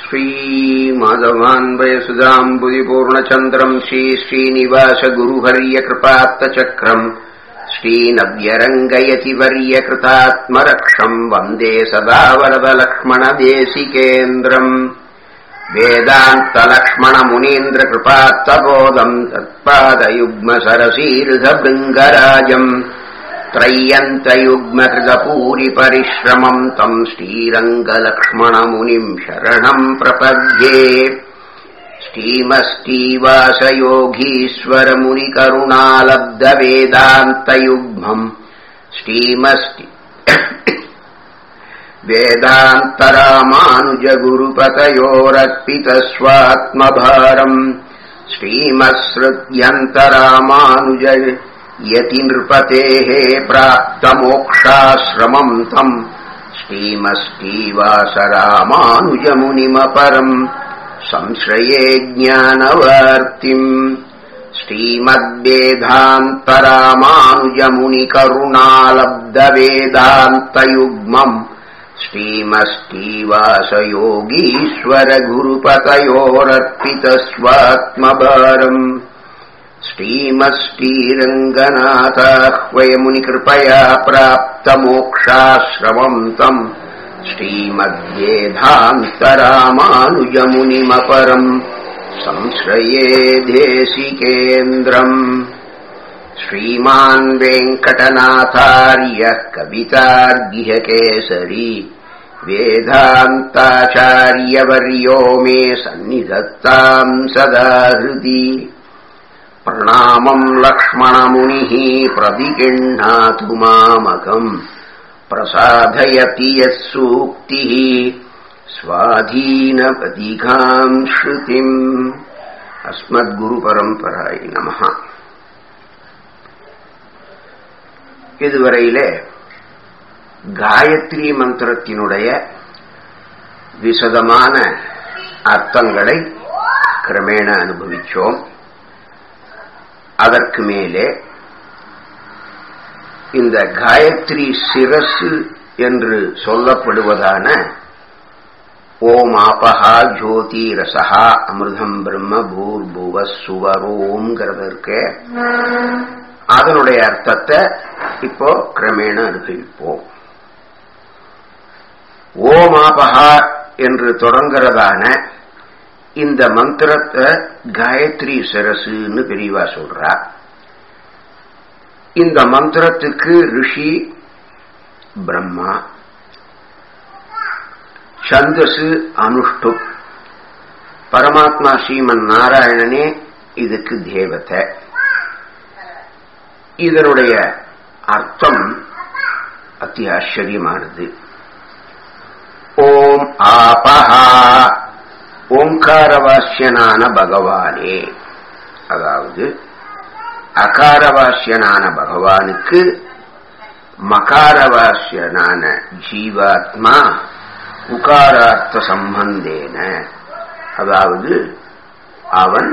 श्रीमाधवान्वयसुधाम्बुधिपूर्णचन्द्रम् श्रीश्रीनिवासगुरुवर्यकृपात्तचक्रम् श्रीनव्यरङ्गयतिवर्यकृतात्मरक्षम् वन्दे सदा वरदलक्ष्मणदेशिकेन्द्रम् वेदान्तलक्ष्मणमुनीन्द्रकृपात्तबोधम् तत्पादयुग्मसरसीर्धभृङ्गराजम् त्रय्यन्तयुग्मकृतपूरिपरिश्रमम् तम् श्रीरङ्गलक्ष्मणमुनिम् शरणम् प्रपद्ये श्रीमस्तीवासयोगीश्वरमुनिकरुणालब्धवेदान्तयुग्मम् श्रीमस्ति वेदान्तरामानुजगुरुपतयोरर्पितस्वात्मभारम् श्रीमत्सृत्यन्तरामानुज यतिनृपतेः प्राप्तमोक्षाश्रमम् तम् श्रीमस्तीवासरामानुजमुनिमपरम् संश्रये ज्ञानवर्तिम् श्रीमद्वेदान्तरामानुजमुनिकरुणालब्धवेदान्तयुग्मम् श्रीमस्तीवासयोगीश्वरगुरुपतयोरर्पितस्वात्मभारम् श्रीमस्तीरङ्गनाथाह्वयमुनिकृपया प्राप्तमोक्षाश्रमम् तम् श्रीमद्वेदान्तरामानुजमुनिमपरम् संश्रये देशिकेन्द्रम् श्रीमान् वेङ्कटनाथार्यः कवितार्गिहकेसरी वेदान्ताचार्यवर्यो मे सन्निधत्ताम् सदा हृदि प्रणामम् लक्ष्मणमुनिः प्रतिगृह्णातु मामकम् प्रसादयति यत्सूक्तिः स्वाधीनपदिकाम् श्रुतिम् अस्मद्குருபரம்பராய் நமஹ இதுவரையிலே காயத்ரி மந்திரத்தினுடைய விசதமான அர்த்தங்களை கிரமேண அனுபவிச்சோம் அதற்கு மேலே இந்த காயத்ரி சிரசு என்று சொல்லப்படுவதான ஓம் ஆபஹா ஜோதி ரசஹா அமிர்தம் பிரம்ம பூர்புவ சுவரோங்கிறதற்கு அதனுடைய அர்த்தத்தை இப்போ கிரமேண அனுபவிப்போம் ஓம் ஆபஹா என்று தொடங்குறதான இந்த மந்திரத்தை காயத்ரி சிரசுன்னு பெரியவா சொல்றா இந்த மந்திரத்துக்கு ரிஷி பிரம்மா சந்தசு அனுஷ்டு பரமாத்மா ஸ்ரீமன் நாராயணனே இதுக்கு தேவத்தை இதனுடைய அர்த்தம் அத்தி ஆச்சரியமானது ஓம் ஆபஹா ஓங்காரவாசியனான பகவானே அதாவது அகாரவாசியனான பகவானுக்கு மகாரவாசியனான ஜீவாத்மா உகாரார்த்த சம்பந்தேன அதாவது அவன்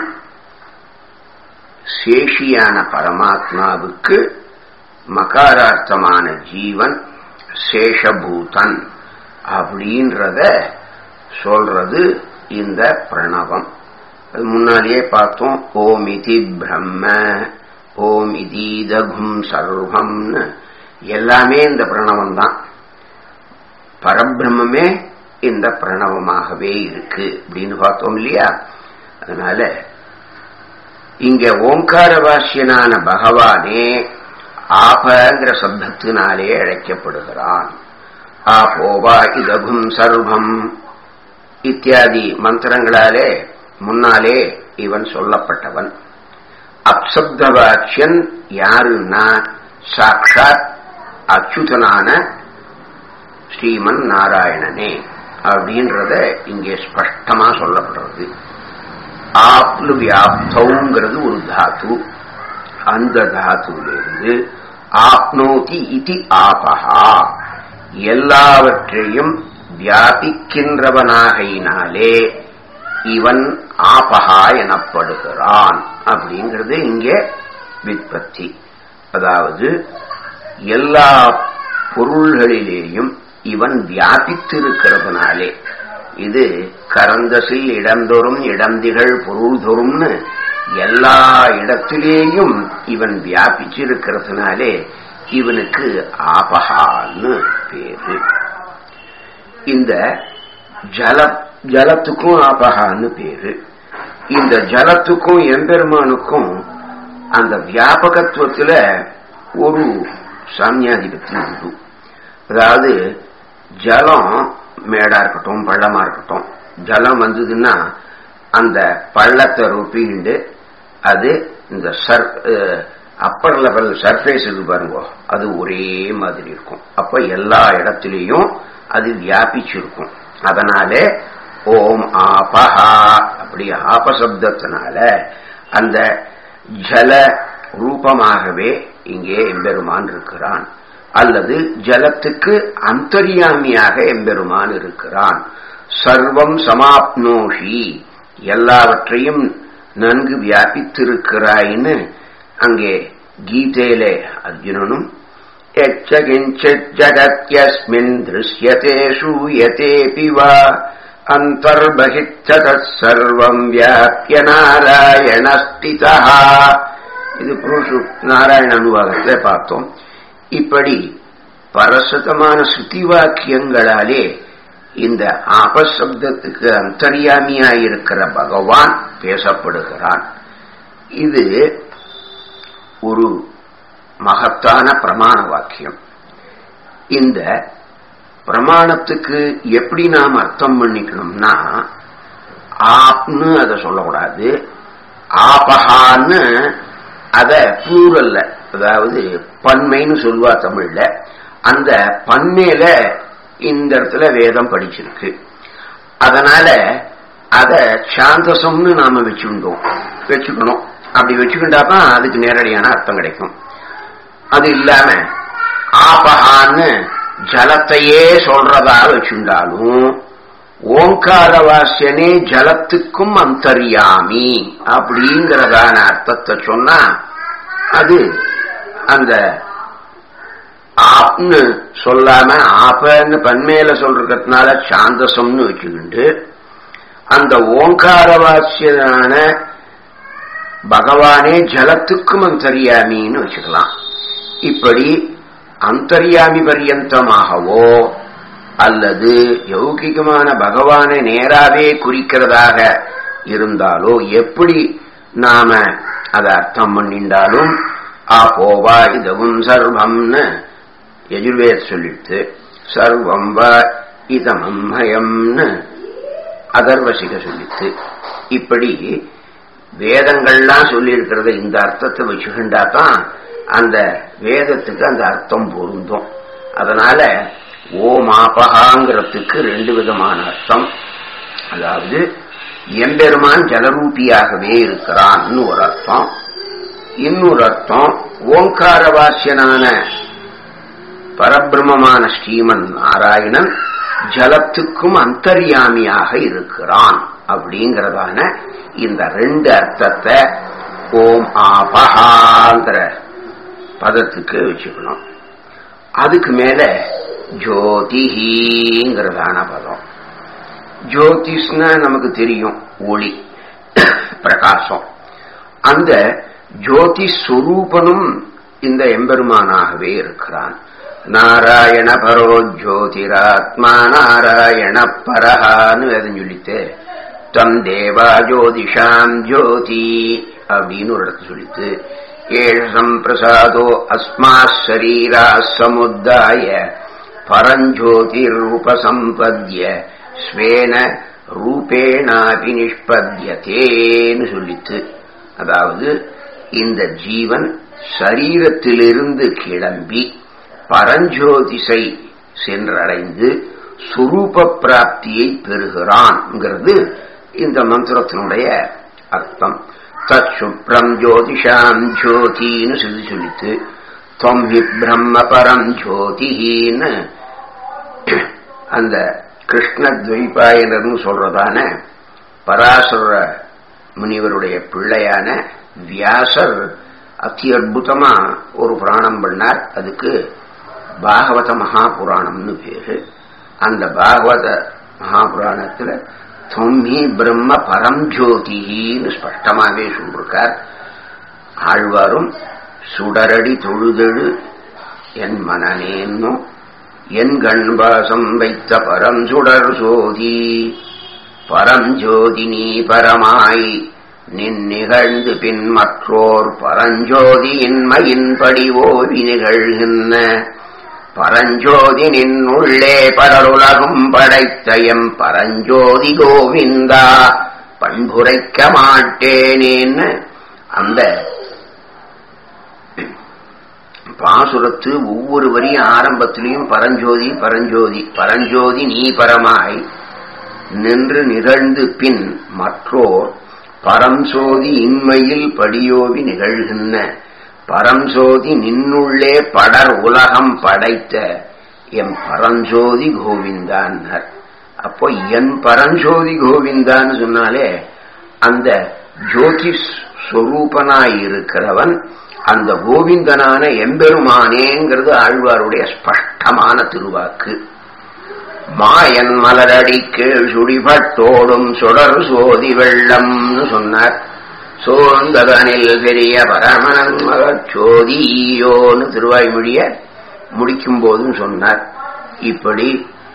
சேஷியான பரமாத்மாவுக்கு மகாரார்த்தமான ஜீவன் சேஷபூதன் அப்படின்றத சொல்றது இந்த பிரணவம் அது முன்னாலேயே பார்த்தோம் ஓம் இதி பிரம்ம ஓம் இதீதகும் சர்வம்னு எல்லாமே இந்த பிரணவம் தான் பரபிரம்மே இந்த பிரணவமாகவே இருக்கு அப்படின்னு பார்த்தோம் இல்லையா அதனால இங்க ஓங்காரவாசியனான பகவானே ஆபங்கிற சப்தத்தினாலே அழைக்கப்படுகிறான் ஆபோவா இதகும் சர்வம் இத்தியாதி மந்திரங்களாலே முன்னாலே இவன் சொல்லப்பட்டவன் அப்சப்தவாட்சியன் யாருன்னா சாட்சாத் அச்சுதனான ஸ்ரீமன் நாராயணனே அப்படின்றத இங்கே ஸ்பஷ்டமா சொல்லப்படுறது ஆப்லு வியாப்தவுங்கிறது ஒரு தாத்து அந்த தாத்துவிலிருந்து ஆப்னோதி இது ஆபஹா எல்லாவற்றையும் வியாபிக்கின்றவனாகையினாலே இவன் ஆபஹா எனப்படுகிறான் அப்படிங்கிறது இங்கே விற்பத்தி அதாவது எல்லா பொருள்களிலேயும் இவன் வியாபித்திருக்கிறதுனாலே இது கரந்தசில் இடந்தொறும் இடந்திகள் பொருள்தொறும்னு எல்லா இடத்திலேயும் இவன் வியாபிச்சிருக்கிறதுனாலே இவனுக்கு ஆபகான்னு பேரு இந்த ஜல ஜலத்துக்கும் ஆபகான்னு பேரு இந்த ஜலத்துக்கும் எம்பெருமானுக்கும் அந்த வியாபகத்துவத்துல ஒரு சாமியாதிபத்தியம் உண்டு அதாவது ஜலம் மேடா இருக்கட்டும் பள்ளமா இருக்கட்டும் ஜலம் வந்ததுன்னா அந்த பள்ளத்தை ரொப்பிண்டு அது இந்த சர் அப்பர் லெவல் சர்ஃபேஸ் இருக்கு பாருங்க அது ஒரே மாதிரி இருக்கும் அப்ப எல்லா இடத்திலையும் அது வியாபிச்சிருக்கும் அதனாலே ஓம் ஆபஹா அப்படி ஆபசப்தத்தினால அந்த ஜல ரூபமாகவே இங்கே எம்பெருமான் இருக்கிறான் அல்லது ஜலத்துக்கு அந்தரியாமியாக எம்பெருமான் இருக்கிறான் சர்வம் சமாப்னோஷி எல்லாவற்றையும் நன்கு வியாபித்திருக்கிறாயின்னு அங்கே கீதையிலே அர்ஜுனனும் எச்சகிஞ்சித் ஜகத்யஸ்மின் திருஷ்யதே சூயதேபி வா அந்தர்பகிச்சதற்சர்வம் வியாபிய நாராயணஸ்திதா இது புருஷு நாராயண அனுவாதத்திலே பார்த்தோம் இப்படி பரசுதமான ஸ்ருதி வாக்கியங்களாலே இந்த ஆபசப்தத்துக்கு அந்தரியாமியாயிருக்கிற பகவான் பேசப்படுகிறான் இது ஒரு மகத்தான பிரமாண வாக்கியம் இந்த பிரமாணத்துக்கு எப்படி நாம் அர்த்தம் பண்ணிக்கணும்னா ஆப்னு அதை சொல்லக்கூடாது ஆபகான்னு அத ப்ளூரல்ல அதாவது பன்மைன்னு சொல்லுவா தமிழ்ல அந்த பன்மையில இந்த இடத்துல வேதம் படிச்சிருக்கு அதனால அத சாந்தசம்னு நாம வச்சுக்கிட்டோம் வச்சுக்கணும் அப்படி வச்சுக்கிட்டாதான் அதுக்கு நேரடியான அர்த்தம் கிடைக்கும் அது இல்லாம ஆபகான்னு ஜலத்தையே சொல்றதா வச்சுண்டாலும் ஓங்கார வாசியனே ஜலத்துக்கும் அந்தரியாமி அப்படிங்கிறதான அர்த்தத்தை சொன்னா அது அந்த ஆப்னு சொல்லாம ஆப்பன்னு பன்மையில சொல்றதுனால சாந்தசம்னு வச்சுக்கிண்டு அந்த ஓங்கார வாசியனான பகவானே ஜலத்துக்கும் அந்தரியாமின்னு வச்சுக்கலாம் இப்படி அந்தரியாமி பரியந்தமாகவோ அல்லது யௌகிகமான பகவானை நேராவே குறிக்கிறதாக இருந்தாலோ எப்படி நாம அதை அர்த்தம் பண்ணிண்டாலும் ஆபோவா இதவும் சர்வம்னு எஜுர்வேத் சொல்லிட்டு சர்வம் வா இதமம்மயம்னு அதர்வசிக சொல்லித்து இப்படி வேதங்கள்லாம் சொல்லி இருக்கிறத இந்த அர்த்தத்தை வச்சுக்கிண்டா தான் அந்த வேதத்துக்கு அந்த அர்த்தம் பொருந்தும் அதனால ஓம் ஆபகாங்கிறதுக்கு ரெண்டு விதமான அர்த்தம் அதாவது எம்பெருமான் ஜலரூபியாகவே இருக்கிறான்னு ஒரு அர்த்தம் இன்னொரு அர்த்தம் ஓங்கார வாசியனான பரபிரமமான ஸ்ரீமன் நாராயணன் ஜலத்துக்கும் அந்தர்யாமியாக இருக்கிறான் அப்படிங்கிறதான இந்த ரெண்டு அர்த்தத்தை ஓம் ஆபகாங்கிற பதத்துக்கு வச்சுக்கணும் அதுக்கு மேல ஜோதிஹிங்கிறதான பதம் ஜோதிஷ்னா நமக்கு தெரியும் ஒளி பிரகாசம் அந்த ஜோதி ஸ்வரூபனும் இந்த எம்பெருமானாகவே இருக்கிறான் நாராயண பரோ ஜோதிராத்மா நாராயண பரஹான்னு வேதம் சொல்லித்து தம் தேவா ஜோதிஷாம் ஜோதி அப்படின்னு ஒரு இடத்து சொல்லித்து ஏஷம் பிரசாதோ அஸ்மா சரீரா சமுத்தாய பரஞ்சோதிர் உபசம்பத்ய ஸ்வேன ரூபேணாபி நிஷ்பத்யத்தேன்னு சொல்லித்து அதாவது இந்த ஜீவன் சரீரத்திலிருந்து கிளம்பி பரஞ்சோதிசை சென்றடைந்து சுரூப பிராப்தியை பெறுகிறான்ங்கிறது இந்த மந்திரத்தினுடைய அர்த்தம் தத் சுப்ரம் ஜோதிஷாம் ஜோதின்னு சொல்லி சொல்லித்து தொம் ஹி பிரம்ம பரம் ஜோதின்னு அந்த கிருஷ்ண துவைபாயனர்னு சொல்றதான பராசுர முனிவருடைய பிள்ளையான வியாசர் அத்தி அற்புதமா ஒரு புராணம் பண்ணார் அதுக்கு பாகவத மகா புராணம்னு பேரு அந்த பாகவத மகாபுராணத்துல தொம்மி பிரம்ம பரஞ்சோதின்னு ஸ்பஷ்டமாவே சொல்லிருக்கார் ஆழ்வாரும் சுடரடி தொழுதெழு என் மனநேன்னும் என் கண்பாசம் வைத்த பரஞ்சுடர் சோதி பரஞ்சோதி நீ பரமாய் நின் நிகழ்ந்து பின் மற்றோர் பரஞ்சோதி இன்மையின்படி ஓவி நிகழ்கின்ற பரஞ்சோதி நின்னுள்ளே பரலுலகும் படைத்த எம் பரஞ்சோதி கோவிந்தா பண்புரைக்க மாட்டேனேன்னு அந்த பாசுரத்து ஒவ்வொரு வரியும் ஆரம்பத்திலையும் பரஞ்சோதி பரஞ்சோதி பரஞ்சோதி நீ பரமாய் நின்று நிகழ்ந்து பின் மற்றோர் பரம்சோதி இன்மையில் படியோவி நிகழ்கின்ற பரம்சோதி நின்னுள்ளே படர் உலகம் படைத்த எம் பரஞ்சோதி கோவிந்தான்னர் அப்போ என் பரஞ்சோதி கோவிந்தான்னு சொன்னாலே அந்த ஜோதிஷ் ஸ்வரூபனாய் இருக்கிறவன் அந்த கோவிந்தனான எம்பெருமானேங்கிறது ஆழ்வாருடைய ஸ்பஷ்டமான திருவாக்கு மாயன் மலரடி கீழ் சுடிபட்டோடும் சுடர் சோதி வெள்ளம்னு சொன்னார் சோர்ந்ததனில் பெரிய பரமணன் மகச்சோதியோன்னு திருவாய்மொழிய முடிக்கும் போதும் சொன்னார் இப்படி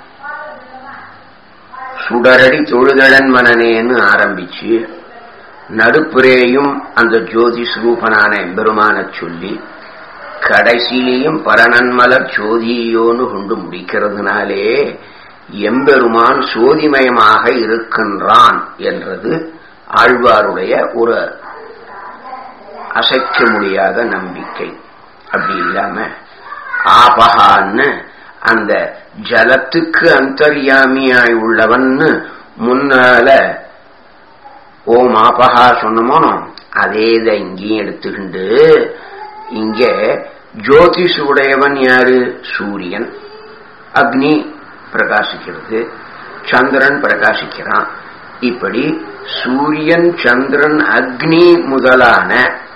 சுடரடி தொழுதழன் மனநேன்னு ஆரம்பிச்சு நடுப்புரேயும் அந்த ஜோதி ஸ்ரூபனான எம்பெருமான சொல்லி கடைசியிலையும் பரணன்மலர் சோதியோன்னு கொண்டு முடிக்கிறதுனாலே எம்பெருமான் சோதிமயமாக இருக்கின்றான் என்றது ஆழ்வாருடைய ஒரு அசைக்க முடியாத நம்பிக்கை அப்படி இல்லாம ஆபகான்னு அந்த ஜலத்துக்கு அந்தர்யாமியாய் உள்ளவன்னு முன்னால ஓம் ஆபகா சொன்னமோ அதே இதை இங்கேயும் எடுத்துக்கிண்டு இங்க ஜோதிஷ் உடையவன் யாரு சூரியன் அக்னி பிரகாசிக்கிறது சந்திரன் பிரகாசிக்கிறான் இப்படி சூரியன் சந்திரன் அக்னி முதலான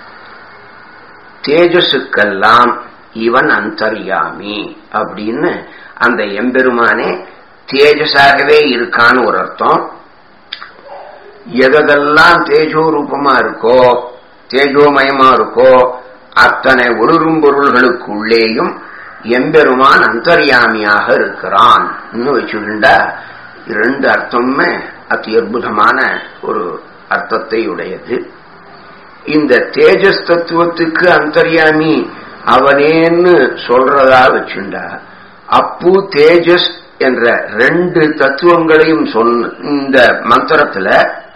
தேஜஸுக்கெல்லாம் இவன் அந்தர்யாமி அப்படின்னு அந்த எம்பெருமானே தேஜஸாகவே இருக்கான்னு ஒரு அர்த்தம் எதெல்லாம் தேஜோ ரூபமா இருக்கோ தேஜோமயமா இருக்கோ அத்தனை ஒளிரும் பொருள்களுக்குள்ளேயும் எம்பெருமான் அந்தர்யாமியாக இருக்கிறான் வச்சுக்கிண்டா இரண்டு அர்த்தமுமே அதி அற்புதமான ஒரு அர்த்தத்தை உடையது இந்த தேஜஸ் தத்துவத்துக்கு அந்தர்யாமி அவனேன்னு சொல்றதா வச்சுண்டா அப்பு தேஜஸ் என்ற ரெண்டு தத்துவங்களையும் சொன்ன இந்த மந்திரத்துல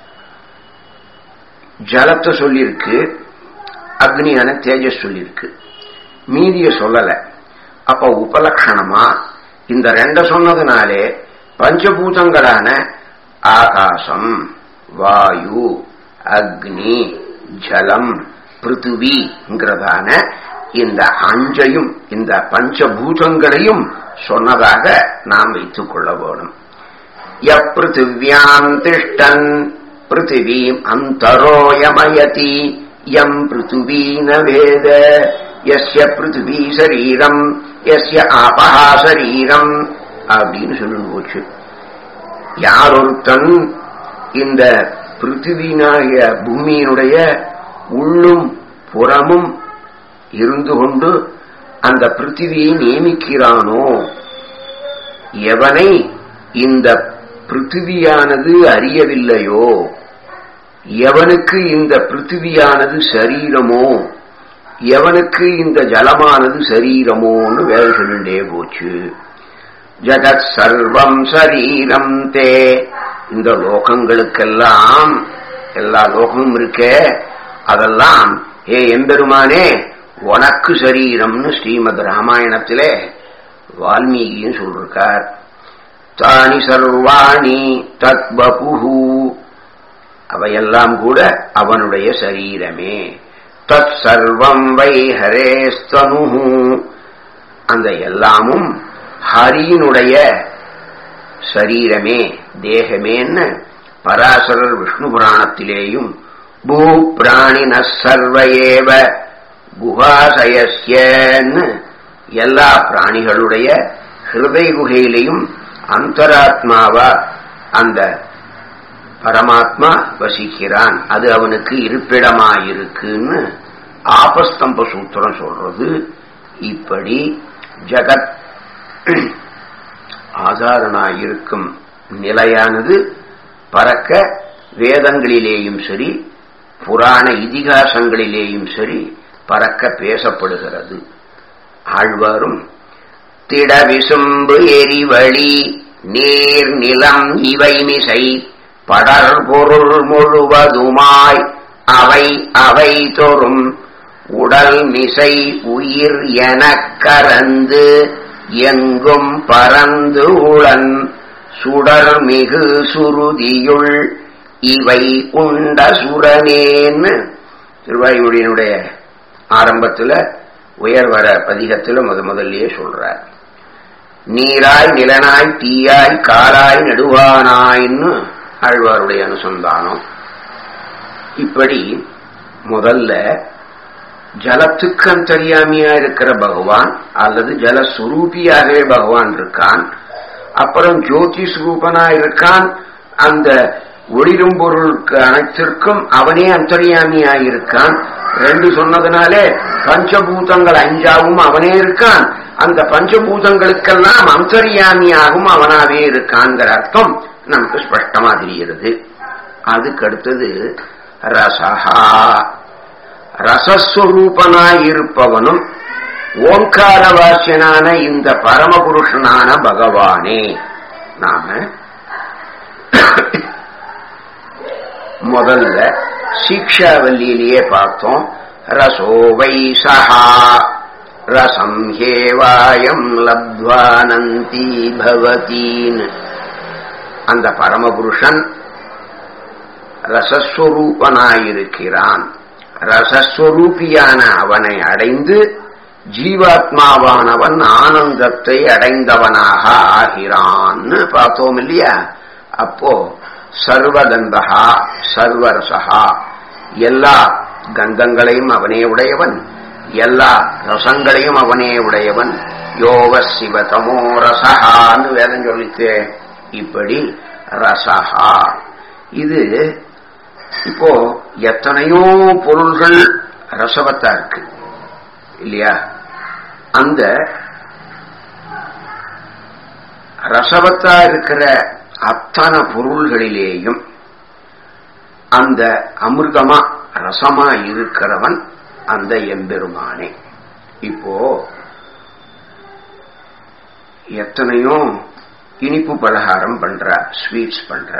ஜலத்தை சொல்லியிருக்கு அக்னியான தேஜஸ் சொல்லியிருக்கு மீதிய சொல்லல அப்ப உபலட்சணமா இந்த ரெண்ட சொன்னதுனாலே பஞ்சபூதங்களான ஆகாசம் வாயு அக்னி ஜலம் பிருத்திவிங்கிறதான இந்த அஞ்சையும் இந்த பஞ்சபூதங்களையும் சொன்னதாக நாம் வைத்துக் கொள்ள வேணும் எப்பிருத்திவியாம் திஷ்டன் பிருத்திவீம் அந்தரோயமயதி யம் பிருத்திவீன வேத எஸ்ய பிருத்திவி சரீரம் எஸ்ய ஆபஹா சரீரம் அப்படின்னு சொல்லி போச்சு யார் ஒருத்தன் இந்த பிருத்திவினாகிய பூமியினுடைய உள்ளும் புறமும் இருந்து கொண்டு அந்த பிருத்திவியை நியமிக்கிறானோ எவனை இந்த பிருத்திவியானது அறியவில்லையோ எவனுக்கு இந்த பிருத்திவியானது சரீரமோ எவனுக்கு இந்த ஜலமானது சரீரமோன்னு வேலை சொல்லிண்டே போச்சு ஜகத் சர்வம் சரீரம் தே இந்த லோகங்களுக்கெல்லாம் எல்லா லோகமும் இருக்கே அதெல்லாம் ஏ எம்பெருமானே உனக்கு சரீரம்னு ஸ்ரீமத் ராமாயணத்திலே வால்மீகியும் சொல்றார் தானி சர்வாணி தத்வபுஹு அவையெல்லாம் கூட அவனுடைய சரீரமே தத் சர்வம் வை ஹரேஸ்தனு அந்த எல்லாமும் ஹரியினுடைய சரீரமே தேகமேன்னு பராசரர் விஷ்ணு புராணத்திலேயும் பூ பிராணின சர்வயேவ குஹாசயஸ்யன்னு எல்லா பிராணிகளுடைய ஹிருதய குகையிலையும் அந்தராத்மாவா அந்த பரமாத்மா வசிக்கிறான் அது அவனுக்கு இருப்பிடமாயிருக்குன்னு ஆபஸ்தம்ப சூத்திரம் சொல்றது இப்படி ஜகத் ஆதாரனாயிருக்கும் நிலையானது பறக்க வேதங்களிலேயும் சரி புராண இதிகாசங்களிலேயும் சரி பறக்க பேசப்படுகிறது ஆழ்வாரும் திட விசும்பு எரிவழி நீர் நிலம் இவை மிசை படர் பொருள் முழுவதுமாய் அவை அவை தோறும் உடல் மிசை உயிர் எனக் கரந்து எங்கும் பறந்து உளன் சுடர் மிகு சுருதியுள் இவை உண்ட சுரனேன்னு திருவாயுடைய ஆரம்பத்துல உயர்வர பதிகத்துல முத முதல்லயே சொல்றார் நீராய் நிலனாய் தீயாய் காலாய் நடுவானாய்ன்னு ஆழ்வாருடைய அனுசந்தானம் இப்படி முதல்ல ஜலத்துக்கு அந்தரியாமியா இருக்கிற பகவான் அல்லது ஜலஸ்வரூபியாகவே பகவான் இருக்கான் அப்புறம் ஜோதி சுரூபனா இருக்கான் அந்த ஒளிரும் பொருளுக்கு அனைத்திற்கும் அவனே அந்தரியாமியாயிருக்கான் ரெண்டு சொன்னதுனாலே பஞ்சபூதங்கள் அஞ்சாவும் அவனே இருக்கான் அந்த பஞ்சபூதங்களுக்கெல்லாம் அந்தரியாமியாகவும் அவனாவே இருக்கான்ங்கிற அர்த்தம் நமக்கு ஸ்பஷ்டமா தெரிகிறது அதுக்கு அடுத்தது ரசஹா ரசஸ்வரூபனாயிருப்பவனும் ஓங்காரவாசியனான இந்த பரமபுருஷனான பகவானே நாம முதல்ல சீக்ஷாவல்லியிலேயே பார்த்தோம் ரசோவை சஹா ரசம் ஹேவாயம் லப்வானந்தி பவதீன் அந்த பரமபுருஷன் ரசஸ்வரூபனாயிருக்கிறான் ரசஸ்வரூபியான அவனை அடைந்து ஜீவாத்மாவானவன் ஆனந்தத்தை அடைந்தவனாக ஆகிறான்னு பார்த்தோம் இல்லையா அப்போ சர்வகந்தகா சர்வரசகா எல்லா கந்தங்களையும் அவனே உடையவன் எல்லா ரசங்களையும் அவனே உடையவன் யோக சிவதமோ ரசகான்னு வேதம் சொல்லித்து இப்படி ரசகா இது இப்போ எத்தனையோ பொருள்கள் ரசவத்தா இருக்கு இல்லையா அந்த ரசவத்தா இருக்கிற அத்தனை பொருள்களிலேயும் அந்த அமிர்தமா ரசமா இருக்கிறவன் அந்த எம்பெருமானே இப்போ எத்தனையோ இனிப்பு பலகாரம் பண்றா ஸ்வீட்ஸ் பண்றா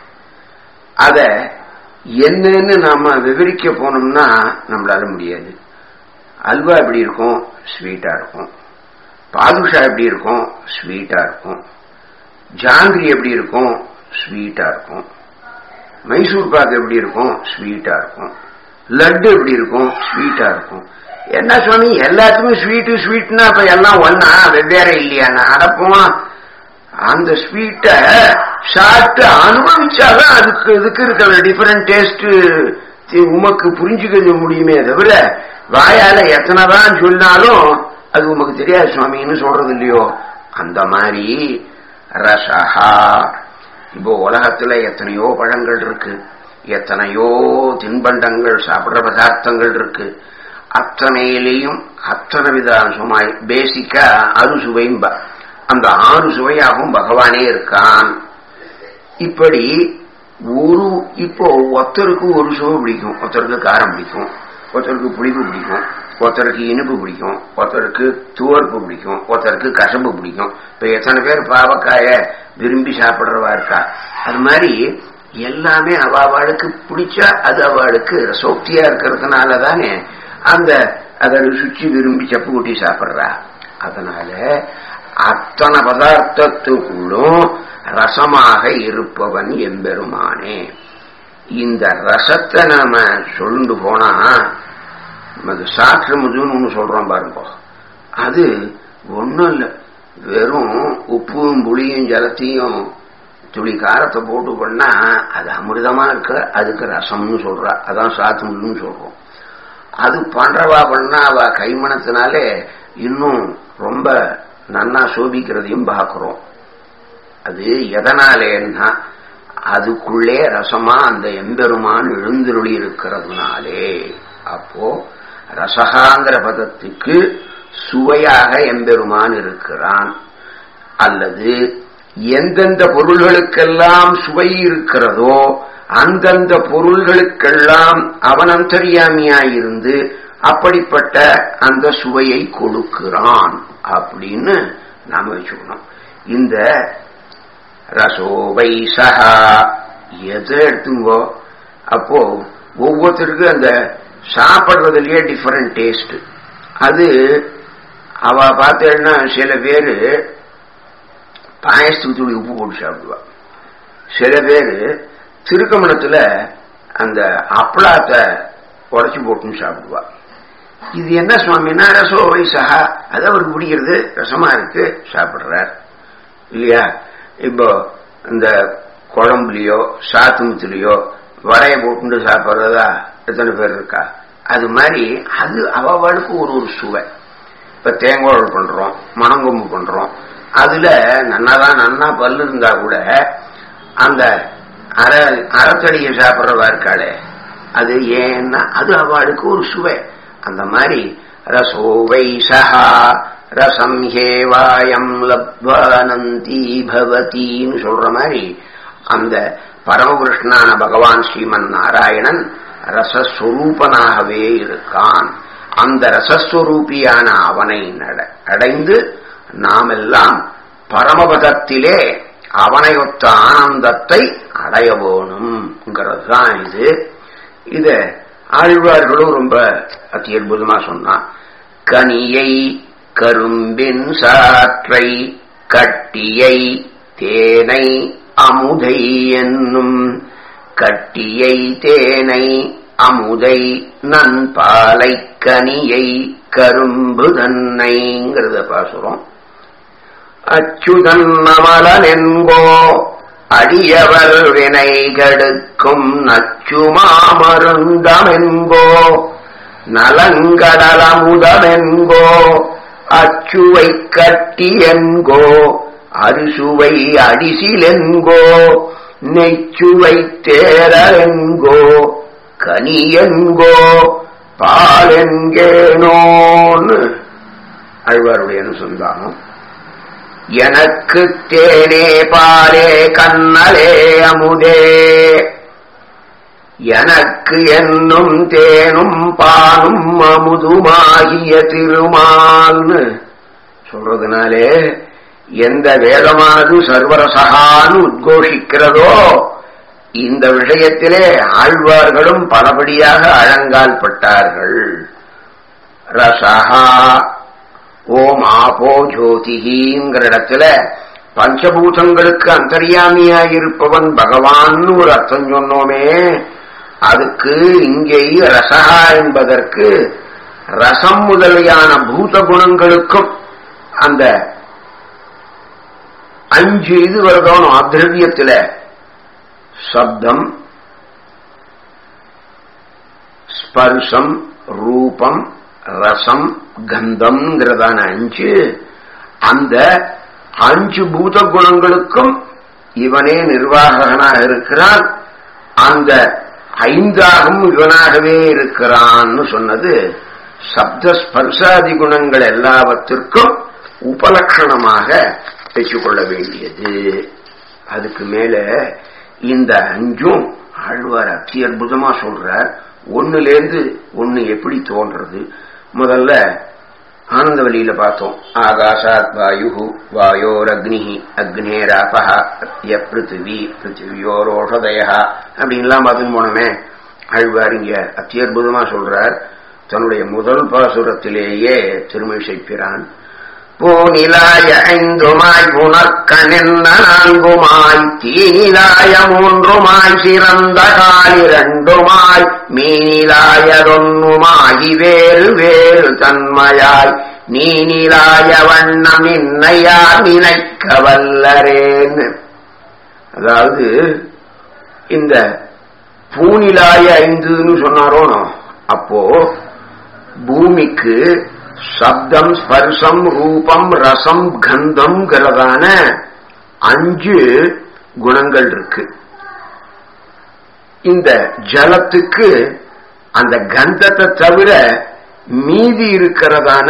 அத என்னன்னு நாம விவரிக்க போனோம்னா நம்மளால முடியாது அல்வா எப்படி இருக்கும் ஸ்வீட்டா இருக்கும் பாதுஷா எப்படி இருக்கும் ஸ்வீட்டா இருக்கும் ஜாங்கிரி எப்படி இருக்கும் ஸ்வீட்டா இருக்கும் மைசூர் பாக்கு எப்படி இருக்கும் ஸ்வீட்டா இருக்கும் லட்டு எப்படி இருக்கும் ஸ்வீட்டா இருக்கும் என்ன சுவாமி எல்லாத்துக்குமே ஸ்வீட்டு ஸ்வீட்னா அப்ப எல்லாம் ஒன்னா வெவ்வேறு இல்லையானா அடப்போம் அந்த ஸ்வீட்டை சாப்பிட்டு அனுபவிச்சாதான் அதுக்கு இதுக்கு இருக்கிற டிஃபரெண்ட் டேஸ்ட் உமக்கு புரிஞ்சுக்க முடியுமே தவிர வாயால எத்தனைதான் சொன்னாலும் அது உமக்கு தெரியாது சுவாமின்னு சொல்றது இல்லையோ அந்த மாதிரி ரசஹா இப்போ உலகத்துல எத்தனையோ பழங்கள் இருக்கு எத்தனையோ தின்பண்டங்கள் சாப்பிடுற பதார்த்தங்கள் இருக்கு அத்தனையிலையும் அத்தனை வித சுமாய் பேசிக்கா அறுசுவையும் அந்த ஆறு சுவையாகவும் பகவானே இருக்கான் இப்படி ஒரு இப்போ ஒருத்தருக்கு ஒரு சுவை பிடிக்கும் ஒருத்தருக்கு காரம் பிடிக்கும் ஒருத்தருக்கு புளிப்பு பிடிக்கும் ஒருத்தருக்கு இனிப்பு பிடிக்கும் ஒருத்தருக்கு துவர்ப்பு பிடிக்கும் ஒருத்தருக்கு கசம்பு பிடிக்கும் இப்ப எத்தனை பேர் பாவக்காய விரும்பி சாப்பிடுறவா இருக்கா அது மாதிரி எல்லாமே அவளுக்கு பிடிச்சா அது அவளுக்கு சோக்தியா இருக்கிறதுனால தானே அந்த அதை ருசிச்சு விரும்பி சப்பு கூட்டி சாப்பிடுறா அதனால அத்தனை பதார்த்தத்துக்குள்ளும் ரசமாக இருப்பவன் எம்பெருமானே இந்த ரசத்தை நாம சொல்லுண்டு போனா அது சாற்று முதுன்னு ஒண்ணு சொல்றோம் பாருங்க அது ஒண்ணும் இல்லை வெறும் உப்பும் புளியும் ஜலத்தையும் துளி காரத்தை போட்டு பண்ணா அது அமிர்தமா இருக்க அதுக்கு ரசம்னு சொல்றா அதான் சாத்து முள்ளுன்னு சொல்றோம் அது பண்றவா பண்ணா அவ கைமணத்தினாலே இன்னும் ரொம்ப நன்னா சோபிக்கிறதையும் பார்க்கிறோம் அது எதனாலேன்னா அதுக்குள்ளே ரசமா அந்த எம்பெருமான் எழுந்தருளி இருக்கிறதுனாலே அப்போ ரசகாந்திர பதத்துக்கு சுவையாக எம்பெருமான் இருக்கிறான் அல்லது எந்தெந்த பொருள்களுக்கெல்லாம் சுவை இருக்கிறதோ அந்தந்த பொருள்களுக்கெல்லாம் அவன் அந்தரியாமியாயிருந்து அப்படிப்பட்ட அந்த சுவையை கொடுக்கிறான் அப்படின்னு நாம வச்சுக்கணும் இந்த ரசோவை சஹா எதை எடுத்துங்கோ அப்போ ஒவ்வொருத்தருக்கும் அந்த சாப்பிட்றதுலயே டிஃபரெண்ட் டேஸ்ட் அது அவ பார்த்தேன்னா சில பேரு பாயசத்துக்கு துளி உப்பு போட்டு சாப்பிடுவா சில பேர் திருக்கமணத்துல அந்த அப்பளாத்தை உடச்சி போட்டுன்னு சாப்பிடுவா இது என்ன சுவாமின்னா ரசோ வயசா அது அவருக்கு பிடிக்கிறது ரசமா இருக்கு சாப்பிடுறார் இல்லையா இப்போ இந்த குழம்புலயோ சாத்துமுத்துலயோ வடைய போட்டு சாப்பிட்றதா எத்தனை பேர் இருக்கா அது மாதிரி அது அவளுக்கு ஒரு ஒரு சுவை இப்ப தேங்காய் பண்றோம் மணங்கொம்பு பண்றோம் அதுல நன்னாதான் நன்னா பல்லு இருந்தா கூட அந்த அரை அறத்தடியை சாப்பிட்றவா இருக்காளே அது ஏன்னா அது அவளுக்கு ஒரு சுவை அந்த மாதிரி ரசோவை சஹா ரசம் ஹேவாயம் லப்வானந்தி பவதின்னு சொல்ற மாதிரி அந்த பரமகிருஷ்ணான பகவான் ஸ்ரீமன் நாராயணன் ரசஸ்வரூபனாகவே இருக்கான் அந்த ரசஸ்வரூபியான அவனை அடைந்து நாமெல்லாம் பரமபதத்திலே அவனையொத்த ஆனந்தத்தை அடைய வேணும்ங்கிறது தான் இது இத ஆழ்வார்களும் ரொம்ப அத்தி அற்புதமா சொன்னான் கனியை கரும்பின் சாற்றை கட்டியை தேனை அமுதை என்னும் கட்டியை தேனை அமுதை நன்பாலை கனியை கரும்பு தன்னைங்கிறத பாசுறோம் அச்சுதன் அமலனென்கோ அடியவர் வினை கெடுக்கும் நச்சுமாமருந்தமென்கோ நலங்கடலமுதமென்கோ அச்சுவை கட்டி என்கோ அரிசுவை அடிசிலென்கோ நெச்சுவை தேரென்கோ கனியென்கோ பாலென்கேனோன்னு அழ்வாருடைய அனுசந்தானம் எனக்கு தேனே பாலே கண்ணலே அமுதே எனக்கு என்னும் தேனும் பாலும் அமுதுமாகிய திருமால்னு சொல்றதுனாலே எந்த வேதமானது சர்வரசகான்னு உத்கோஷிக்கிறதோ இந்த விஷயத்திலே ஆழ்வார்களும் பலபடியாக அழங்கால் பட்டார்கள் ரசஹா ஓம் ஆபோ ஜோதிகிங்கிற இடத்துல பஞ்சபூதங்களுக்கு அந்தரியாமியாயிருப்பவன் பகவான் ஒரு அர்த்தம் சொன்னோமே அதுக்கு இங்கே ரசகா என்பதற்கு ரசம் முதலியான பூத குணங்களுக்கும் அந்த அஞ்சு இது வருதோனும் அத்திரவியத்துல சப்தம் ஸ்பர்சம் ரூபம் ரசம் கந்தம்ங்கிறதான அஞ்சு அந்த அஞ்சு பூத குணங்களுக்கும் இவனே நிர்வாகனாக இருக்கிறான் அந்த ஐந்தாகும் இவனாகவே இருக்கிறான்னு சொன்னது சப்த ஸ்பர்சாதி குணங்கள் எல்லாவற்றிற்கும் உபலட்சணமாக வச்சுக்கொள்ள வேண்டியது அதுக்கு மேல இந்த அஞ்சும் ஆழ்வார் அத்தி அற்புதமா சொல்றார் ஒன்னுலேருந்து ஒன்னு எப்படி தோன்றது முதல்ல ஆனந்த வழியில பார்த்தோம் ஆகாஷாத் வாயு வாயோரக்னி அக்னேராபா ய பிருத்திவி பிருத்திவியோரோஷதய அப்படின்லாம் பார்த்துன்னு போனோமே ஆழ்வார் இங்க அத்தியற்புதமா சொல்றார் தன்னுடைய முதல் பாசுரத்திலேயே திருமிசைப்பிறான் பூநிலாய ஐந்துமாய் புனற்கனின்ன நான்குமாய் தீநிலாய மூன்றுமாய் சிறந்த காலிரண்டுமாய் மீனிலாயதொன்னுமாகி வேறு வேறு தன்மையாய் நீனிலாய வண்ணம் நின்னையார் நினைக்க வல்லரேன்னு அதாவது இந்த பூநிலாய ஐந்துன்னு சொன்னாரோனோ அப்போ பூமிக்கு சப்தம் ஸ்பர்சம் ரூபம் ரசம் கந்தம்ங்கிறதான அஞ்சு குணங்கள் இருக்கு இந்த ஜலத்துக்கு அந்த கந்தத்தை தவிர மீதி இருக்கிறதான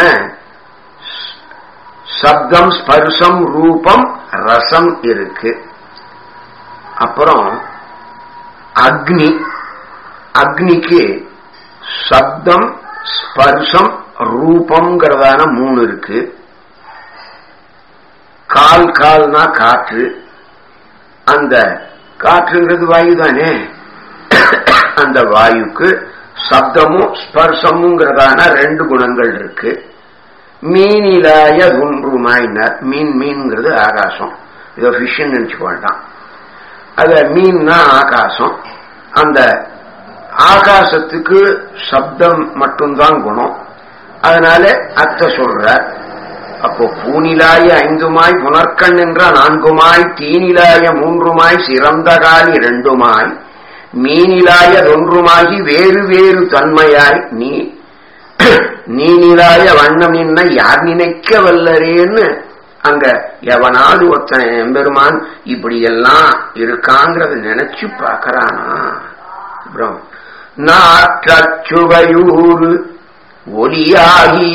சப்தம் ஸ்பர்சம் ரூபம் ரசம் இருக்கு அப்புறம் அக்னி அக்னிக்கு சப்தம் ஸ்பர்சம் ரூபம்ங்கிறதான மூணு இருக்கு கால் கால்னா காற்று அந்த காற்றுங்கிறது வாயு தானே அந்த வாயுக்கு சப்தமும் ஸ்பர்சமுங்கிறதான ரெண்டு குணங்கள் இருக்கு மீனிலாய ஒன்றுமாயினார் மீன் மீன்ங்கிறது ஆகாசம் இதோ ஃபிஷ்ன்னு நினைச்சுக்க வேண்டாம் அத மீன்னா ஆகாசம் அந்த ஆகாசத்துக்கு சப்தம் மட்டும்தான் குணம் அதனால அத்தை சொல்ற அப்போ பூனிலாய ஐந்துமாய் புனர்கண் என்ற நான்குமாய் தீனிலாய மூன்றுமாய் சிறந்த காலி இரண்டுமாய் மீனிலாய தொன்றுமாகி வேறு வேறு தன்மையாய் நீ நீனிலாய வண்ணம் என்ன யார் நினைக்க வல்லரேன்னு அங்க எவனாவது ஒருத்தன் எம்பெருமான் இப்படி எல்லாம் இருக்காங்கிறத நினைச்சு பாக்கறானா அப்புறம் நாற்றச்சுவையூர் ஒலியாகிய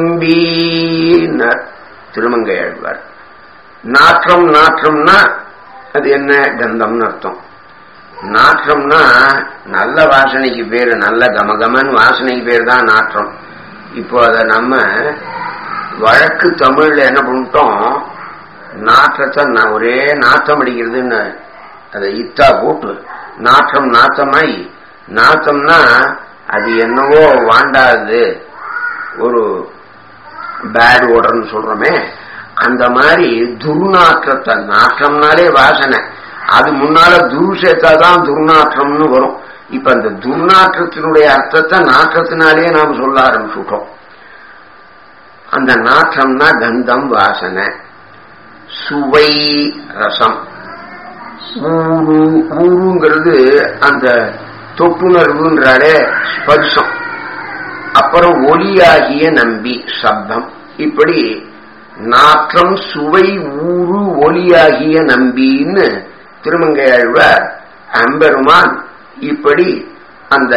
நம்பீனர் திருமங்கை ஆழ்வார் நாற்றம் நாற்றம்னா அது என்ன கந்தம்னு அர்த்தம் நாற்றம்னா நல்ல வாசனைக்கு பேரு நல்ல கமகமன் வாசனைக்கு பேர் தான் நாற்றம் இப்போ அதை நம்ம வழக்கு தமிழ்ல என்ன பண்ணிட்டோம் நாற்றத்தை நான் ஒரே நாத்தம் அடிக்கிறதுன்னு அதை இத்தா போட்டு நாற்றம் நாத்தமாய் நாத்தம்னா அது என்னவோ வாண்டாது ஒரு பேட் ஓடர்னு சொல்றோமே அந்த மாதிரி துர்நாற்றத்தை நாற்றம்னாலே வாசனை அது முன்னால துரு சேர்த்தாதான் துர்நாற்றம்னு வரும் இப்ப அந்த துர்நாற்றத்தினுடைய அர்த்தத்தை நாற்றத்தினாலேயே நாம் சொல்ல ஆரம்பிச்சுட்டோம் அந்த நாற்றம்னா கந்தம் வாசனை சுவை ரசம் ஊரு ஊருங்கிறது அந்த தொட்டுணர்வுன்றாலே ஸ்பர்சம் அப்புறம் ஒலியாகிய நம்பி சப்தம் இப்படி நாற்றம் சுவை ஊரு ஒலியாகிய நம்பின்னு திருமங்கையாழ்வார் அம்பெருமான் இப்படி அந்த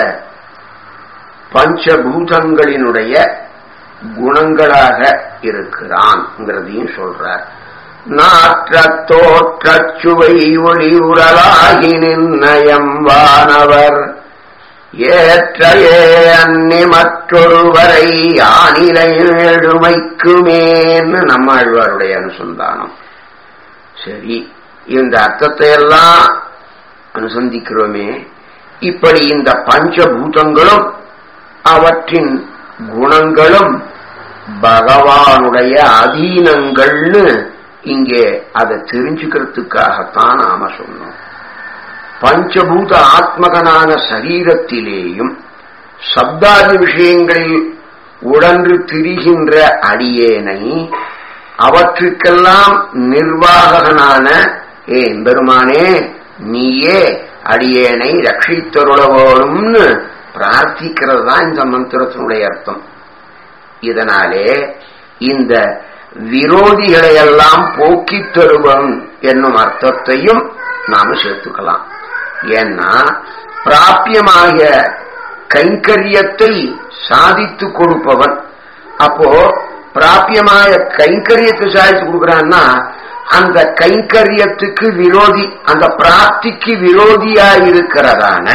பஞ்சபூதங்களினுடைய குணங்களாக இருக்கிறான்ங்கிறதையும் சொல்றார் நாற்றத்தோற்றச்சுவை ஒளி உரலாகி நிர்ணயம் வானவர் ஏற்றையே அன்னி மற்றொருவரை ஆணிலை எழுமைக்குமேன்னு நம்மாழ்வாருடைய அனுசந்தானம் சரி இந்த அர்த்தத்தை எல்லாம் அனுசந்திக்கிறோமே இப்படி இந்த பஞ்சபூதங்களும் அவற்றின் குணங்களும் பகவானுடைய அதீனங்கள்னு இங்கே அதை தெரிஞ்சுக்கிறதுக்காகத்தான் நாம சொன்னோம் பஞ்சபூத ஆத்மகனான சரீரத்திலேயும் சப்தாதி விஷயங்களில் உடன்று திரிகின்ற அடியேனை அவற்றுக்கெல்லாம் நிர்வாகனான ஏ பெருமானே நீயே அடியேனை ரட்சித்தருளவோடும்னு பிரார்த்திக்கிறது தான் இந்த மந்திரத்தினுடைய அர்த்தம் இதனாலே இந்த விரோதிகளை எல்லாம் போக்கித் தருவன் என்னும் அர்த்தத்தையும் நாம சேர்த்துக்கலாம் ஏன்னா பிராபியமாகிய கைங்கரியத்தை சாதித்து கொடுப்பவன் அப்போ பிராபியമായ கைங்கரியத்தை சாதித்து கொடுக்கிறான்னா அந்த கைங்கரியத்துக்கு விரோதி அந்த பிராப்திக்கு விரோதியாயிருக்கிறதான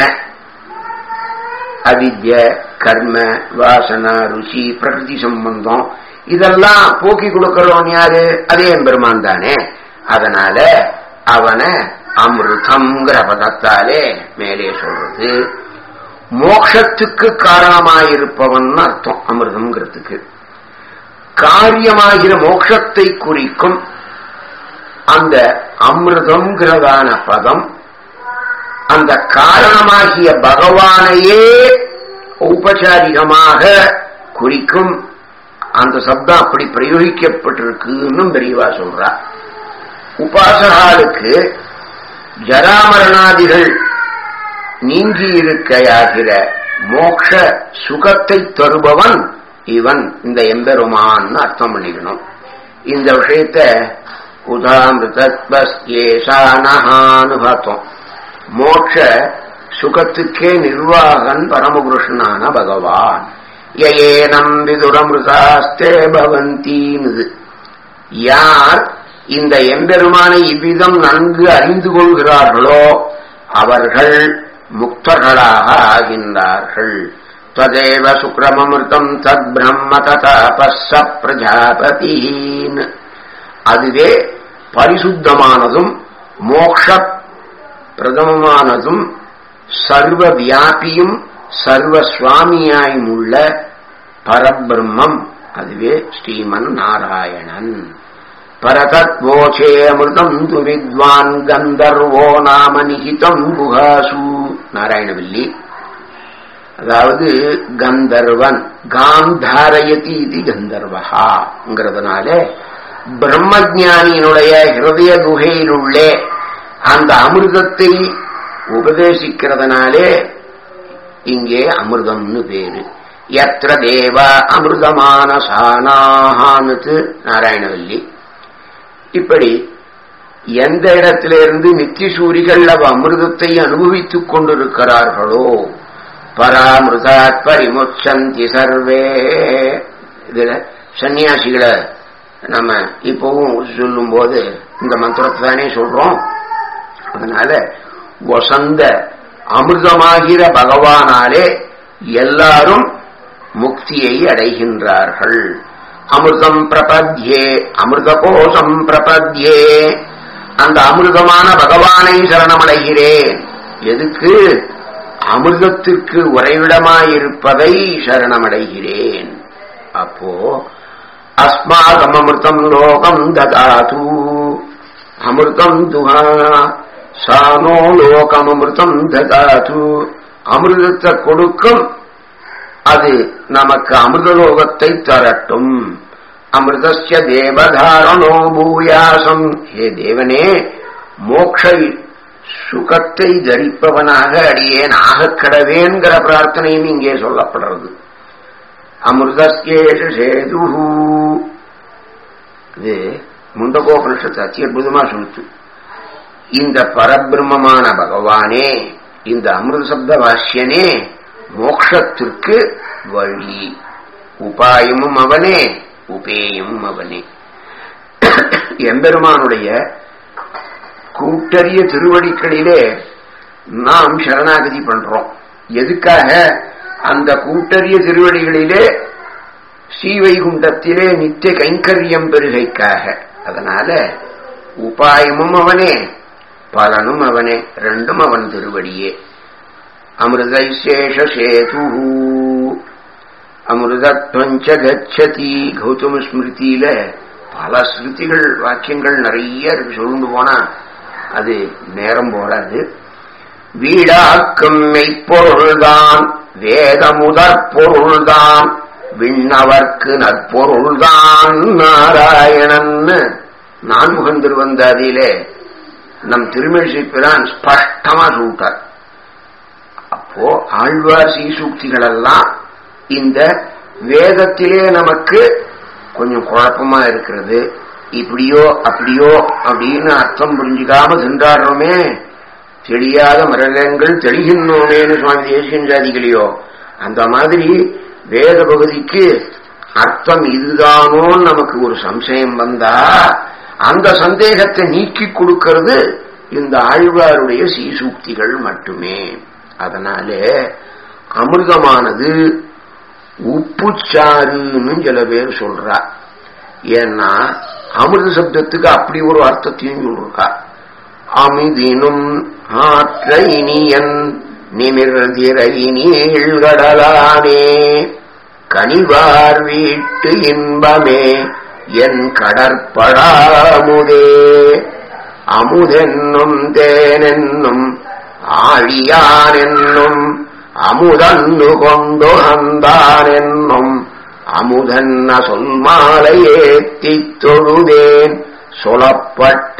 அவித்ய கர்ம வாசனா ருச்சி பிரகிருதி சம்பந்தம் இதெல்லாம் போக்கி கொடுக்கிறவன் யாரு அதே பெருமான் தானே அதனால அவனை அமிர்தம்ங்கிற பதத்தாலே மேலே சொல்றது மோக்ஷத்துக்கு காரணமாயிருப்பவன் அர்த்தம் அமிர்தம்ங்கிறதுக்கு காரியமாகிற மோட்சத்தை குறிக்கும் அந்த அமிர்தம்ங்கிறதான பதம் அந்த காரணமாகிய பகவானையே உபச்சாரிகமாக குறிக்கும் அந்த சப்தம் அப்படி பிரயோகிக்கப்பட்டிருக்குன்னு பெரியவா சொல்றா உபாசகாலுக்கு ஜராமரணாதிகள் நீங்கி இருக்கையாகிற மோக்ஷ சுகத்தை தருபவன் இவன் இந்த எம்பெருமான்னு அர்த்தம் பண்ணிக்கணும் இந்த விஷயத்த உதாமிருதத்வஸ்யேஷானஹான்னு பார்த்தோம் மோட்ச சுகத்துக்கே நிர்வாகன் பரமபுருஷனான பகவான் ஏனம் விதுரமிருதாஸ்தே பவந்தீனுது யார் இந்த எம்பெருமானை இவ்விதம் நன்கு அறிந்து கொள்கிறார்களோ அவர்கள் முக்தர்களாக ஆகின்றார்கள் ததேவ சுக்ரமமிருதம் தத் பிரம்ம ததபஸ்ஸ பிரஜாபதின் அதுவே பரிசுத்தமானதும் மோக்ஷ பிரதமமானதும் சர்வ வியாபியும் சர்வ சுவாமியாயும் உள்ள பரபிரம்மம் அதுவே ஸ்ரீமன் நாராயணன் பரதத்வோச்சே அமிர்தம் து வித்வான் கந்தர்வோ நாம நிகிதம் குஹாசு நாராயணவில்லி அதாவது கந்தர்வன் காந்தாரயதி இது கந்தர்வகாங்கிறதுனால பிரம்மஜானியினுடைய ஹிருதய குகையிலுள்ளே அந்த அமிர்தத்தை உபதேசிக்கிறதுனாலே இங்கே அமிர்தம்னு பேரு எத்திர தேவ அமிர்தமான சானாகான்னு நாராயணவல்லி இப்படி எந்த இடத்திலிருந்து நித்திசூரிகள் அவ் அமிர்தத்தை அனுபவித்துக் கொண்டிருக்கிறார்களோ பராமிருதாத் பரிமுச்சந்தி சர்வே இதுல சன்னியாசிகளை நம்ம இப்பவும் சொல்லும் போது இந்த மந்திரத்தை தானே சொல்றோம் அதனால வசந்த அமிர்தமாகிற பகவானாலே எல்லாரும் முக்தியை அடைகின்றார்கள் அமிர்தம் பிரபத்யே அமிர்த கோஷம் பிரபத்யே அந்த அமிர்தமான பகவானை சரணமடைகிறேன் எதுக்கு அமிர்தத்திற்கு உறைவிடமாயிருப்பதை சரணமடைகிறேன் அப்போ அஸ்மாகம் அமிர்தம் லோகம் ததாது அமிர்தம் துகா சானோ லோகம் அமிர்தம் ததாது அமிர்தத்தை கொடுக்கும் அது நமக்கு அமிர்தலோகத்தை தரட்டும் அமிர்தஸ்ய தேவதாரணோ பூயாசம் ஹே தேவனே மோக்ஷ சுகத்தை தரிப்பவனாக அடியேன் ஆகக்கடவேங்கிற பிரார்த்தனையும் இங்கே சொல்லப்படுறது அமிர்தஸ்யேஷ சேது இது முண்டகோபனிஷத்து அத்தி அற்புதமா சொல்லுச்சு இந்த பரபிரம்மமான பகவானே இந்த அமிர்த சப்த வாசியனே மோக்ஷத்திற்கு வழி உபாயமும் அவனே உபேயும் அவனே எம்பெருமானுடைய கூட்டறிய திருவடிகளிலே நாம் சரணாகதி பண்றோம் எதுக்காக அந்த கூட்டறிய திருவடிகளிலே ஸ்ரீவைகுண்டத்திலே நித்திய கைங்கரியம் பெருகைக்காக அதனால உபாயமும் அவனே பலனும் அவனே ரெண்டும் அவன் திருவடியே அமிர்தைசேஷேது அமிர்தத்வஞ்ச கச்சதி கௌதம ஸ்மிருதியில பல ஸ்மிருதிகள் வாக்கியங்கள் நிறைய இருக்கு சொல்லுண்டு போனா அது நேரம் போடாது வீடாக்கும் மெய்ப்பொருள்தான் வேத முதற் பொருள்தான் விண்ணவர்க்கு நற்பொருள்தான் நாராயணன் நான்முகன் திருவந்தாதியிலே நம் திருமிழிசை பிரான் ஸ்பஷ்டமா சொல்லிட்டார் அப்போ ஆழ்வார் சீசூக்திகள் எல்லாம் இந்த வேதத்திலே நமக்கு கொஞ்சம் குழப்பமா இருக்கிறது இப்படியோ அப்படியோ அப்படின்னு அர்த்தம் புரிஞ்சுக்காம சென்றாடுறோமே தெரியாத மரகங்கள் தெளிகின்றோமேன்னு சுவாமி தேசியன் ஜாதிகளையோ அந்த மாதிரி வேத பகுதிக்கு அர்த்தம் இதுதானோன்னு நமக்கு ஒரு சம்சயம் வந்தா அந்த சந்தேகத்தை நீக்கி கொடுக்கிறது இந்த ஆழ்வாருடைய சீசூக்திகள் மட்டுமே அதனால அமிர்தமானது உப்புச்சாருன்னு சில பேர் சொல்றா ஏன்னா அமிர்த சப்தத்துக்கு அப்படி ஒரு அர்த்தத்தையும் சொல்றா அமிதினும் ஆற்றைனியன் நிமிர்திரை நீழ்கடலானே கனிவார் வீட்டு இன்பமே என் கடற்படாமுதே அமுதென்னும் தேனென்னும் ஆழியானென்னும் அமுதன்னு கொண்டு அந்தானென்னும் அமுதன்ன சொல்மாலையேத்தித் தொழுதேன் சொல்லப்பட்ட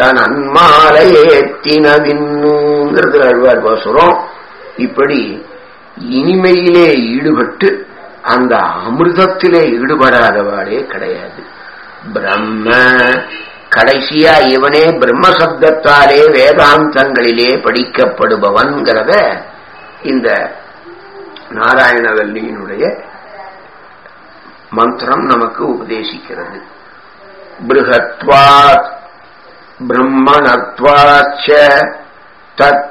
நன்மாலையேத்தினவின்னுங்கிறது அழ்வார் பாசுரம் இப்படி இனிமையிலே ஈடுபட்டு அந்த அமிர்தத்திலே ஈடுபடாதவாடே கிடையாது பிரம்ம கடைசியா இவனே பிரம்ம சப்தத்தாலே வேதாந்தங்களிலே படிக்கப்படுபவன்கிறத இந்த நாராயணவல்லியினுடைய மந்திரம் நமக்கு உபதேசிக்கிறது பிருகத்வாத் பிரம்மணத்வாச்ச தத்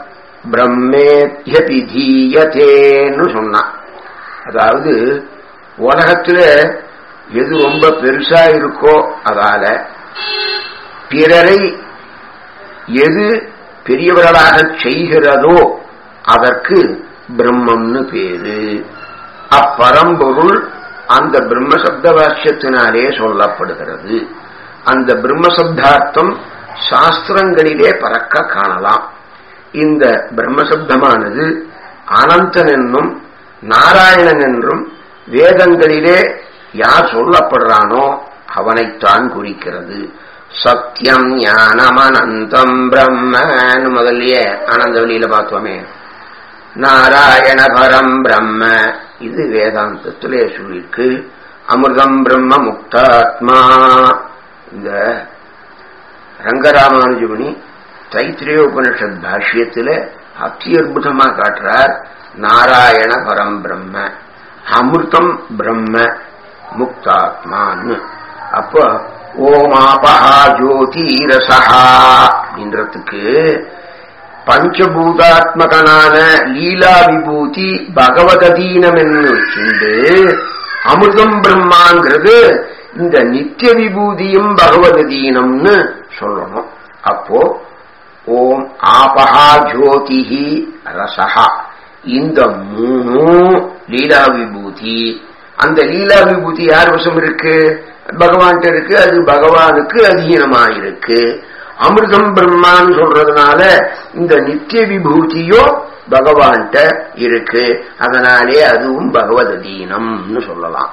பிரம்மேத்யபிதீயத்தேன்னு சொன்னான் அதாவது உலகத்துல எது ரொம்ப பெருசா இருக்கோ அதால பிறரை எது பெரியவர்களாக செய்கிறதோ அதற்கு பிரம்மம்னு பேரு அப்பரம்பொருள் அந்த பிரம்ம சப்த வாக்கியத்தினாலே சொல்லப்படுகிறது அந்த பிரம்ம சப்தார்த்தம் சாஸ்திரங்களிலே பறக்க காணலாம் இந்த பிரம்மசப்தமானது அனந்தன் என்னும் நாராயணன் என்றும் வேதங்களிலே யார் சொல்லப்படுறானோ அவனைத்தான் குறிக்கிறது சத்தியம் ஞானம் அனந்தம் பிரம்மன்னு முதல்லயே ஆனந்த வழியில பார்த்தோமே நாராயண பரம் பிரம்ம இது வேதாந்தத்திலே சொல்லியிருக்கு அமிர்தம் பிரம்ம முக்தாத்மா இந்த ரங்கராமானுஜமுனி தைத்திரிய உபனிஷத் பாஷ்யத்தில் அத்தியுதமா காட்டுறார் நாராயண பரம் பிரம்ம அமிர்தம் பிரம்ம முக்தாத்மான்னு அப்போ ஓமாபஹா ஜோதி ரசஹா அப்படின்றதுக்கு பஞ்சபூதாத்மகனான லீலா விபூதி பகவததீனம் என்று வச்சுண்டு அமிர்தம் பிரம்மாங்கிறது இந்த நித்திய விபூதியும் பகவததீனம்னு சொல்லணும் அப்போ ஓம் ஆபஹா ஜோதிஹி ரசஹா இந்த மூணு லீலா விபூதி அந்த லீலா விபூதி யார் வசம் இருக்கு பகவான்கிட்ட இருக்கு அது பகவானுக்கு அதீனமாயிருக்கு அமிர்தம் பிரம்மான்னு சொல்றதுனால இந்த நித்திய விபூதியோ பகவான்கிட்ட இருக்கு அதனாலே அதுவும் பகவத் அதீனம்னு சொல்லலாம்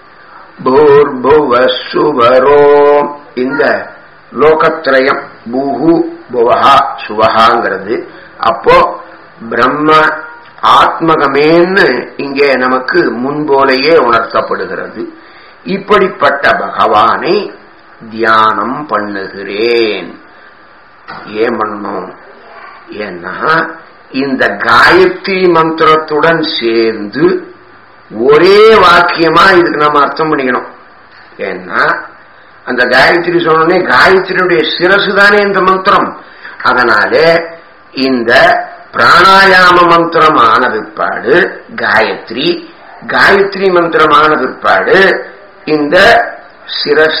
பூர்புவசுவரோ இந்த லோகத்திரயம் பூஹு புவஹா சுவஹாங்கிறது அப்போ பிரம்ம ஆத்மகமேன்னு இங்கே நமக்கு முன்போலையே உணர்த்தப்படுகிறது இப்படிப்பட்ட பகவானை தியானம் பண்ணுகிறேன் ஏன் பண்ணணும் ஏன்னா இந்த காயத்ரி மந்திரத்துடன் சேர்ந்து ஒரே வாக்கியமா இதுக்கு நம்ம அர்த்தம் பண்ணிக்கணும் ஏன்னா அந்த காயத்ரி சொன்னே காயத்ரியுடைய சிரசு தானே இந்த மந்திரம் அதனால இந்த பிராணாயாம மந்திரமான பிற்பாடு காயத்ரி காயத்ரி மந்திரமான பிற்பாடு இந்த சிரஸ்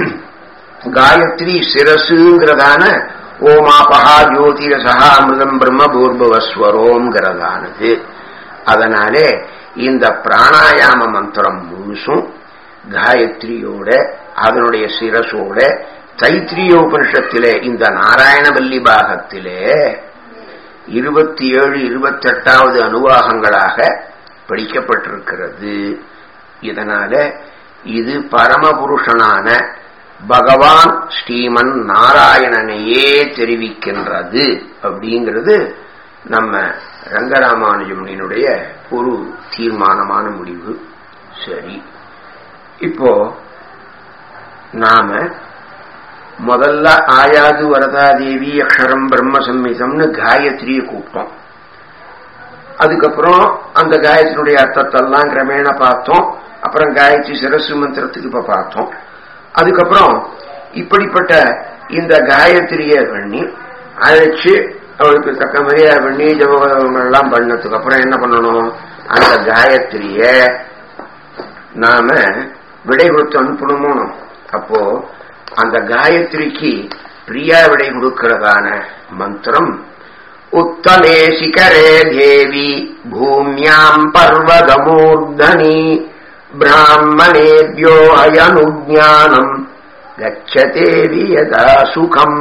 காயத்ரி சிரசுங்கிறதான ஓமாபகா ஜோதிரசா அமிர்தம் பிரம்ம பூர்பவஸ்வரோங்கிறதானது அதனாலே இந்த பிராணாயாம மந்திரம் முழுசும் காயத்ரியோட அதனுடைய சிரசோட தைத்திரிய உபனிஷத்திலே இந்த நாராயணவல்லி பாகத்திலே இருபத்தி ஏழு இருபத்தி எட்டாவது அனுவாகங்களாக படிக்கப்பட்டிருக்கிறது இதனால இது பரமபுருஷனான பகவான் ஸ்ரீமன் நாராயணனையே தெரிவிக்கின்றது அப்படிங்கிறது நம்ம ரங்கராமானுஜமுனியினுடைய ஒரு தீர்மானமான முடிவு சரி இப்போ நாம முதல்ல ஆயாது வரதாதேவி அக்ஷரம் பிரம்ம சம்மிதம்னு காயத்ரியை கூப்பிட்டோம் அதுக்கப்புறம் அந்த காயத்ரியுடைய அர்த்தத்தெல்லாம் கிரமேண பார்த்தோம் அப்புறம் காயத்ரி சிரசு மந்திரத்துக்கு இப்ப பார்த்தோம் அதுக்கப்புறம் இப்படிப்பட்ட இந்த காயத்ரிய பண்ணி அழைச்சு அவளுக்கு தக்க மரியாதை பண்ணி ஜபகங்கள் எல்லாம் பண்ணதுக்கு அப்புறம் என்ன பண்ணணும் அந்த காயத்ரிய நாம விடை கொடுத்து அனுப்பணுமோ அப்போ அந்த காயத்ரிக்கு பிரியா விடை கொடுக்கிறதான மந்திரம் உத்தமே சிகரே தேவி பூமியாம் பர்வதமூர்தனி பிராமணேபியோ அயனுஜானம் கச்சதேவி யதா சுகம்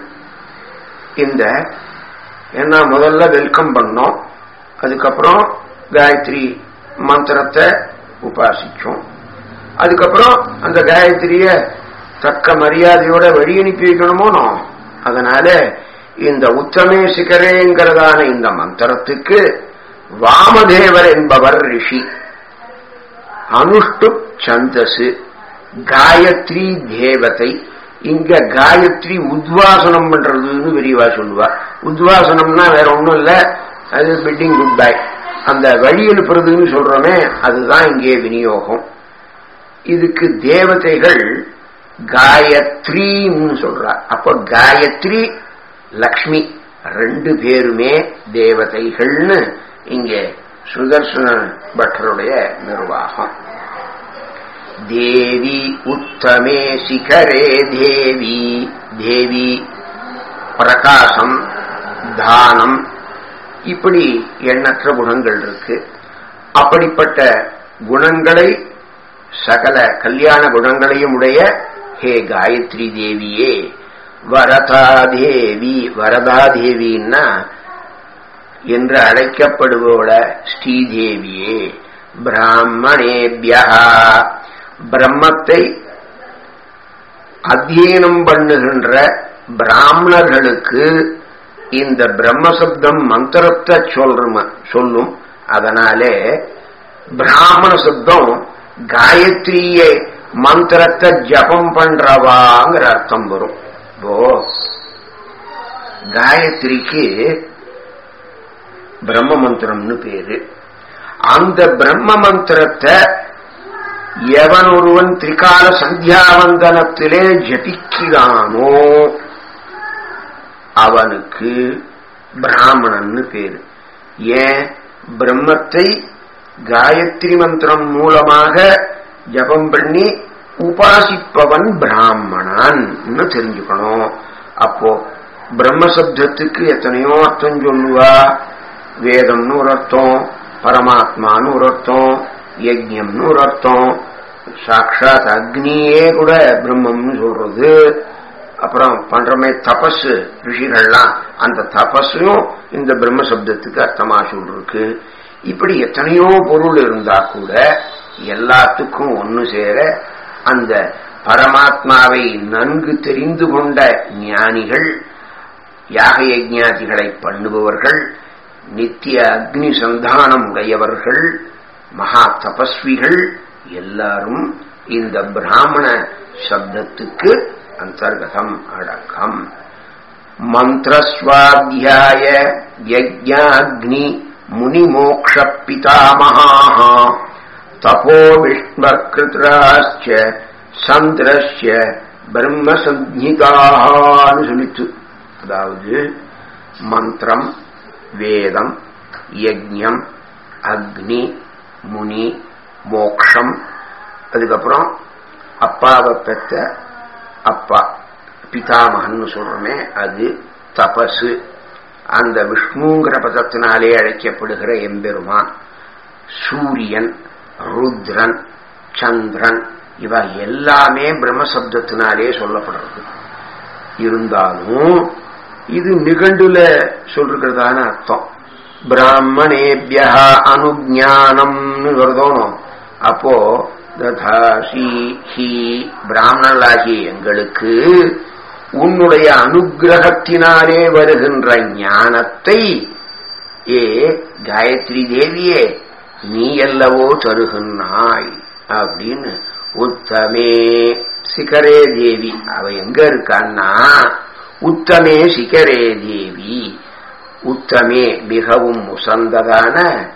இந்த என்ன முதல்ல வெல்கம் பண்ணோம் அதுக்கப்புறம் காயத்ரி மந்திரத்தை உபாசிச்சோம் அதுக்கப்புறம் அந்த காயத்ரிய தக்க மரியாதையோட வழி அனுப்பி வைக்கணுமோனோ அதனால இந்த உத்தமே சிகரேங்கிறதான இந்த மந்திரத்துக்கு வாமதேவர் என்பவர் ரிஷி அனுஷ்டு சந்தசு காயத்ரி தேவதை இங்க காயத்ரி உத்வாசனம் பண்றதுன்னு விரிவா சொல்லுவா உத்வாசனம்னா வேற ஒண்ணும் இல்ல அது பிட்டிங் குட் பை அந்த வழி அனுப்புறதுன்னு சொல்றோமே அதுதான் இங்கே விநியோகம் இதுக்கு தேவதைகள் காயத்ரின்னு சொல்றார் அப்ப காயத்ரி லக்ஷ்மி ரெண்டு பேருமே தேவதைகள்னு இங்கே சுதர்சன பட்டருடைய நிர்வாகம் தேவி உத்தமே சிகரே தேவி தேவி பிரகாசம் தானம் இப்படி எண்ணற்ற குணங்கள் இருக்கு அப்படிப்பட்ட குணங்களை சகல கல்யாண குணங்களையும் உடைய ஹே காயத்ரி தேவியே வரதா தேவி வரதா தேவின்னா என்று அழைக்கப்படுவோட ஸ்ரீதேவியே பிராமணேபியா பிரம்மத்தை அத்தியனம் பண்ணுகின்ற பிராமணர்களுக்கு இந்த பிரம்மசப்தம் மந்திரத்தை சொல்ற சொல்லும் அதனாலே பிராமண சப்தம் காயத்ரிய மந்திரத்தை ஜபம் பண்றவாங்கிற அர்த்தம் வரும் இப்போ காயத்ரிக்கு பிரம்ம மந்திரம்னு பேரு அந்த பிரம்ம மந்திரத்தை எவன் ஒருவன் திரிகால சந்தியாவந்தனத்திலே ஜபிக்கிறானோ அவனுக்கு பிராமணன்னு பேரு ஏன் பிரம்மத்தை காயத்ரி மந்திரம் மூலமாக ஜபம் பண்ணி உபாசிப்பவன் பிராமணன் தெரிஞ்சுக்கணும் அப்போ பிரம்மசப்தத்துக்கு எத்தனையோ அர்த்தம் சொல்லுவா வேதம்னு ஒரு அர்த்தம் பரமாத்மான்னு ஒரு அர்த்தம் யஜ்யம்னு ஒரு அர்த்தம் சாட்சாத் அக்னியே கூட பிரம்மம்னு சொல்றது அப்புறம் பண்றமே தபஸ் ரிஷிகள்லாம் அந்த தபஸும் இந்த பிரம்ம சப்தத்துக்கு அர்த்தமா சொல்லிருக்கு இப்படி எத்தனையோ பொருள் இருந்தா கூட எல்லாத்துக்கும் ஒன்னு சேர அந்த பரமாத்மாவை நன்கு தெரிந்து கொண்ட ஞானிகள் யாக யஜ்ஞாதிகளை பண்ணுபவர்கள் நித்திய அக்னி சந்தானம் உடையவர்கள் மகா தபஸ்விகள் எல்லாரும் இந்த பிராமண சப்தத்துக்கு அந்தர்கதம் அடக்கம் மந்திரஸ்வாத்தியாய யஜ்ஞாக்னி முனிமோக்ஷ பிதாமகாः தபோ விஷ்மகிருத்ராச்ச சந்திரஸ்ய பிரம்மசஞ்சிதான்னு சொல்லிச்சு அதாவது மந்திரம் வேதம் யஜ்யம் அக்னி முனி மோக்ஷம் அதுக்கப்புறம் அப்பாவை பெற்ற அப்பா பிதாமகன்னு சொல்றோமே அது தபசு அந்த விஷ்ணுங்கிற பதத்தினாலே அழைக்கப்படுகிற எம்பெருமான் சூரியன் ருத்ரன் சந்திரன் இவ எல்லாமே பிரம்மசப்தத்தினாலே சொல்லப்படுறது இருந்தாலும் இது நிகண்டுல சொல்றதான அர்த்தம் பிராமணேபியா அனுஜானம்னு வருதோனும் அப்போ ததாசி ஹி பிராமணர்களாகி எங்களுக்கு உன்னுடைய அனுகிரகத்தினாலே வருகின்ற ஞானத்தை ஏ காயத்ரி தேவியே நீ அல்லவோ தருகின்றாய் அப்படின்னு உத்தமே சிகரே தேவி அவ எங்க இருக்கான்னா உத்தமே சிகரே தேவி உத்தமே மிகவும் உசந்ததான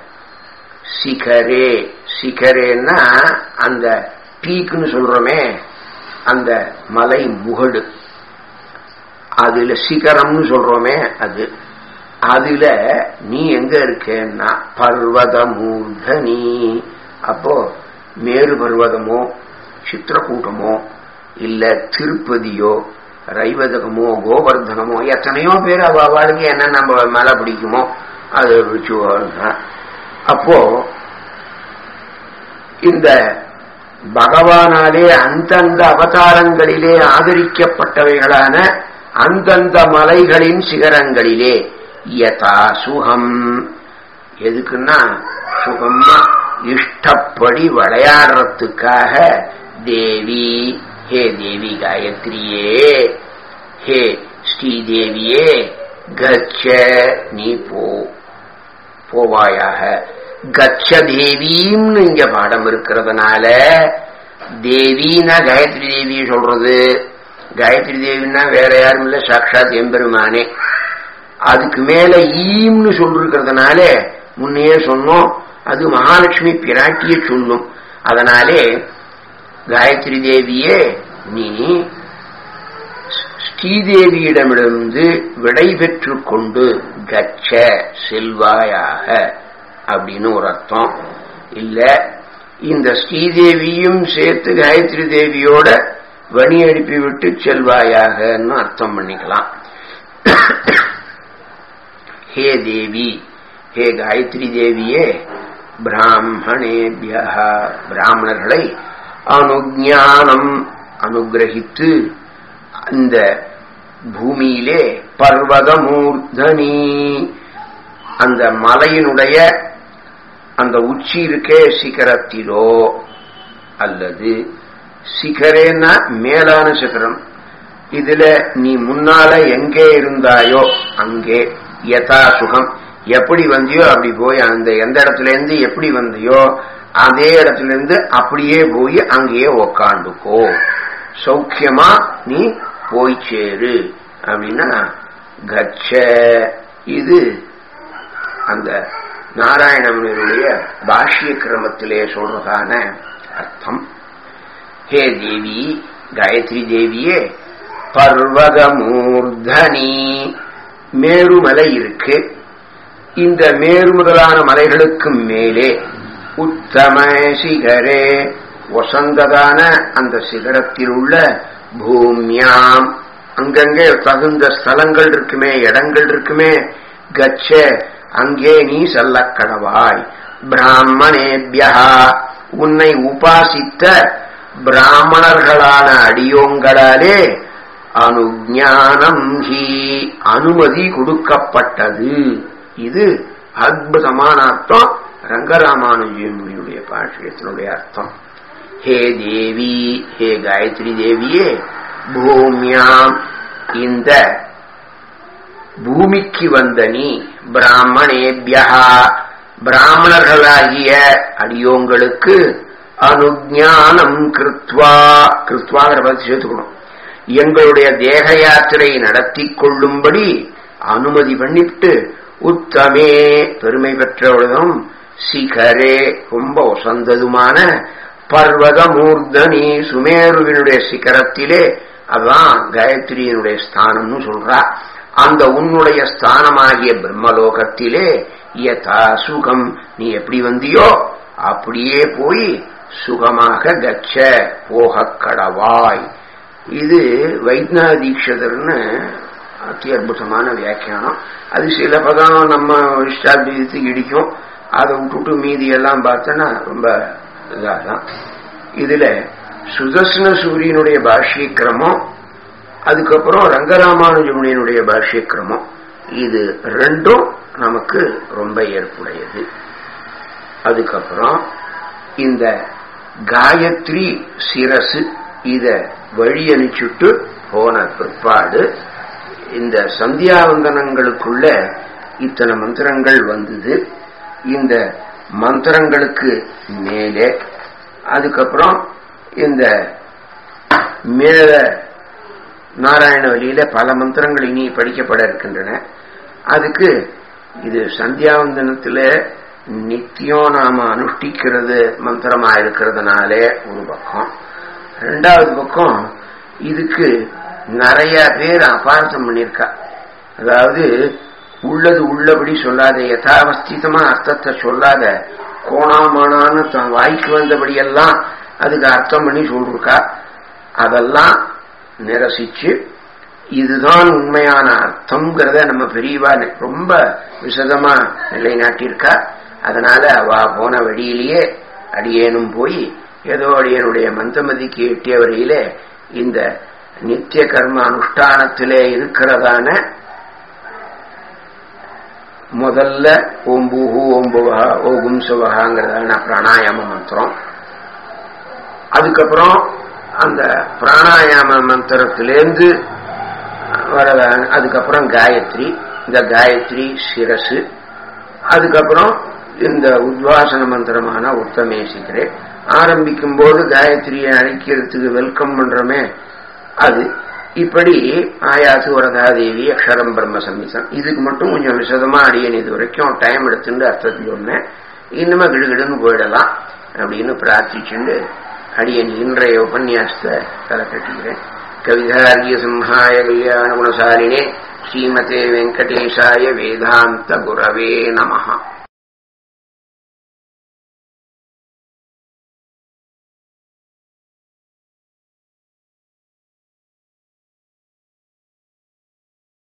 சிகரே சிகரேன்னா அந்த பீக்குன்னு சொல்றோமே அந்த மலை முகடு அதுல சிகரம்னு சொல்றோமே அது அதுல நீ எங்க இருக்கேன்னா பர்வத மூர்தனி அப்போ மேரு பர்வதமோ சித்திரக்கூட்டமோ இல்ல திருப்பதியோ ரைவதகமோ கோவர்தனமோ எத்தனையோ பேர் அவ அவளுக்கு என்ன நம்ம மேல பிடிக்குமோ அது பிடிச்சு அப்போ இந்த பகவானாலே அந்தந்த அவதாரங்களிலே ஆதரிக்கப்பட்டவைகளான அந்தந்த மலைகளின் சிகரங்களிலே யதா சுகம் எதுக்குன்னா சுகமா இஷ்டப்படி விளையாடுறதுக்காக தேவி ஹே தேவி காயத்ரியே ஹே ஸ்ரீதேவியே கச்ச நீ போ போவாயாக கச்ச தேவின்னு இங்க பாடம் இருக்கிறதுனால தேவின்னா காயத்ரி தேவி சொல்றது காயத்ரி தேவின்னா வேற யாரும் இல்ல சாட்சாத் எம்பெருமானே அதுக்கு மேல ஈம்னு சொல்லிருக்கிறதுனால முன்னையே சொன்னோம் அது மகாலட்சுமி பிராட்டியை சொல்லும் அதனாலே காயத்ரி தேவியே நீ ஸ்ரீதேவியிடமிருந்து விடை பெற்று கொண்டு கச்ச செல்வாயாக அப்படின்னு ஒரு அர்த்தம் இல்ல இந்த ஸ்ரீதேவியும் சேர்த்து காயத்ரி தேவியோட வணி அனுப்பி விட்டு செல்வாயாகன்னு அர்த்தம் பண்ணிக்கலாம் ஹே தேவி ஹே காயத்ரி தேவியே பிராமணேபிய பிராமணர்களை அனுஜானம் அனுகிரகித்து அந்த பூமியிலே பர்வதமூர்தனி அந்த மலையினுடைய அந்த உச்சி இருக்கே சிகரத்திலோ அல்லது சிகரேன்னா மேலான சிகரம் இதுல நீ முன்னால எங்கே இருந்தாயோ அங்கே யதா சுகம் எப்படி வந்தியோ அப்படி போய் அந்த எந்த இடத்துல இருந்து எப்படி வந்தியோ அதே இடத்துல இருந்து அப்படியே போய் அங்கேயே உக்காண்டுக்கோ சௌக்கியமா நீ போய் சேரு அப்படின்னா கச்ச இது அந்த நாராயணனுடைய பாஷ்ய கிரமத்திலே சொல்றதான அர்த்தம் ஹே தேவி காயத்ரி தேவியே பர்வதமூர்தனி மேருமலை இருக்கு இந்த மேரு முதலான மலைகளுக்கு மேலே உத்தம சிகரே வசந்ததான அந்த சிகரத்தில் உள்ள பூமியாம் அங்கங்கே தகுந்த ஸ்தலங்கள் இருக்குமே இடங்கள் இருக்குமே கச்ச அங்கே நீ செல்ல கடவாய் பிராமணேபியா உன்னை உபாசித்த பிராமணர்களான அடியோங்களாலே அனுஜானம் ஹி அனுமதி கொடுக்கப்பட்டது இது அற்புதமான அர்த்தம் ரங்கராமானுஜியனுடைய பாஷ்யத்தினுடைய அர்த்தம் ஹே தேவி ஹே காயத்ரி தேவியே பூமியாம் இந்த பூமிக்கு வந்த நீ பிராமணேபியா பிராமணர்களாகிய அடியோங்களுக்கு அனுஜானம் கிருத்வா கிருத்வாங்கிற பத்தி சேர்த்துக்கணும் எங்களுடைய தேக யாத்திரை நடத்தி கொள்ளும்படி அனுமதி பண்ணிவிட்டு உத்தமே பெருமை பெற்றவளும் சிகரே ரொம்ப உசந்ததுமான பர்வதமூர்தனி சுமேருவினுடைய சிகரத்திலே அதான் காயத்ரியினுடைய ஸ்தானம்னு சொல்றா அந்த உன்னுடைய ஸ்தானமாகிய பிரம்மலோகத்திலே யதா சுகம் நீ எப்படி வந்தியோ அப்படியே போய் சுகமாக கச்ச போக கடவாய் இது வைத்நாத தீட்சதர்னு அதி அற்புதமான வியாக்கியானம் அது சில பதம் நம்ம இஷ்டாத்வீதத்துக்கு இடிக்கும் அதை விட்டுட்டு மீதி எல்லாம் பார்த்தோன்னா ரொம்ப இதாதான் இதுல சுதர்சன சூரியனுடைய பாஷ்யக்கிரமம் அதுக்கப்புறம் ரங்கராமானுஜமுனியனுடைய பாஷ்யக்கிரமம் இது ரெண்டும் நமக்கு ரொம்ப ஏற்புடையது அதுக்கப்புறம் இந்த காயத்ரி சிரசு இத வழி அனுப்பிச்சுட்டு போன பிற்பாடு இந்த சந்தியாவந்தனங்களுக்குள்ள இத்தனை மந்திரங்கள் வந்தது இந்த மந்திரங்களுக்கு மேலே அதுக்கப்புறம் இந்த மேல நாராயண வழியில பல மந்திரங்கள் இனி படிக்கப்பட இருக்கின்றன அதுக்கு இது சந்தியாவந்தனத்துல நித்தியம் நாம அனுஷ்டிக்கிறது மந்திரமா இருக்கிறதுனாலே ஒரு பக்கம் ரெண்டாவது பக்கம் இதுக்கு நிறைய பேர் அபார்த்தம் பண்ணியிருக்கா அதாவது உள்ளது உள்ளபடி சொல்லாத யதாவஸ்திதமா அர்த்தத்தை சொல்லாத கோணாமானான்னு தன் வாய்க்கு வந்தபடியெல்லாம் அதுக்கு அர்த்தம் பண்ணி சொல்லிருக்கா அதெல்லாம் நிரசிச்சு இதுதான் உண்மையான அர்த்தம்ங்கிறத நம்ம பெரியவா ரொம்ப விசதமா நிலைநாட்டியிருக்கா அதனால அவ போன வழியிலேயே அடியேனும் போய் ஏதோ அடியனுடைய மந்தமதிக்கு எட்டிய வரையிலே இந்த நித்திய கர்ம அனுஷ்டானத்திலே இருக்கிறதான முதல்ல ஓம்பூஹு ஓம்புவா ஓகும் சுவகாங்கிறதான பிராணாயாம மந்திரம் அதுக்கப்புறம் அந்த பிராணாயாம மந்திரத்திலேருந்து வரதான அதுக்கப்புறம் காயத்ரி இந்த காயத்ரி சிரசு அதுக்கப்புறம் இந்த உத்வாசன மந்திரமான உத்தமேசிக்கிறேன் ஆரம்பிக்கும் போது காயத்ரியை அழைக்கிறதுக்கு வெல்கம் பண்றோமே அது இப்படி ஆயாசு வரதாதேவி அக்ஷரம் பிரம்ம சம்மிசம் இதுக்கு மட்டும் கொஞ்சம் விசதமா அடியன் இது வரைக்கும் டைம் எடுத்துட்டு அர்த்தத்தை சொன்னேன் இன்னுமே கிடுகிடுன்னு போயிடலாம் அப்படின்னு பிரார்த்திச்சுண்டு அடியன் இன்றைய உபன்யாசத்தை தலை கட்டுகிறேன் கவிதாரிய சிம்ஹாய கல்யாண குணசாலினே ஸ்ரீமதே வெங்கடேஷாய வேதாந்த குரவே நமஹா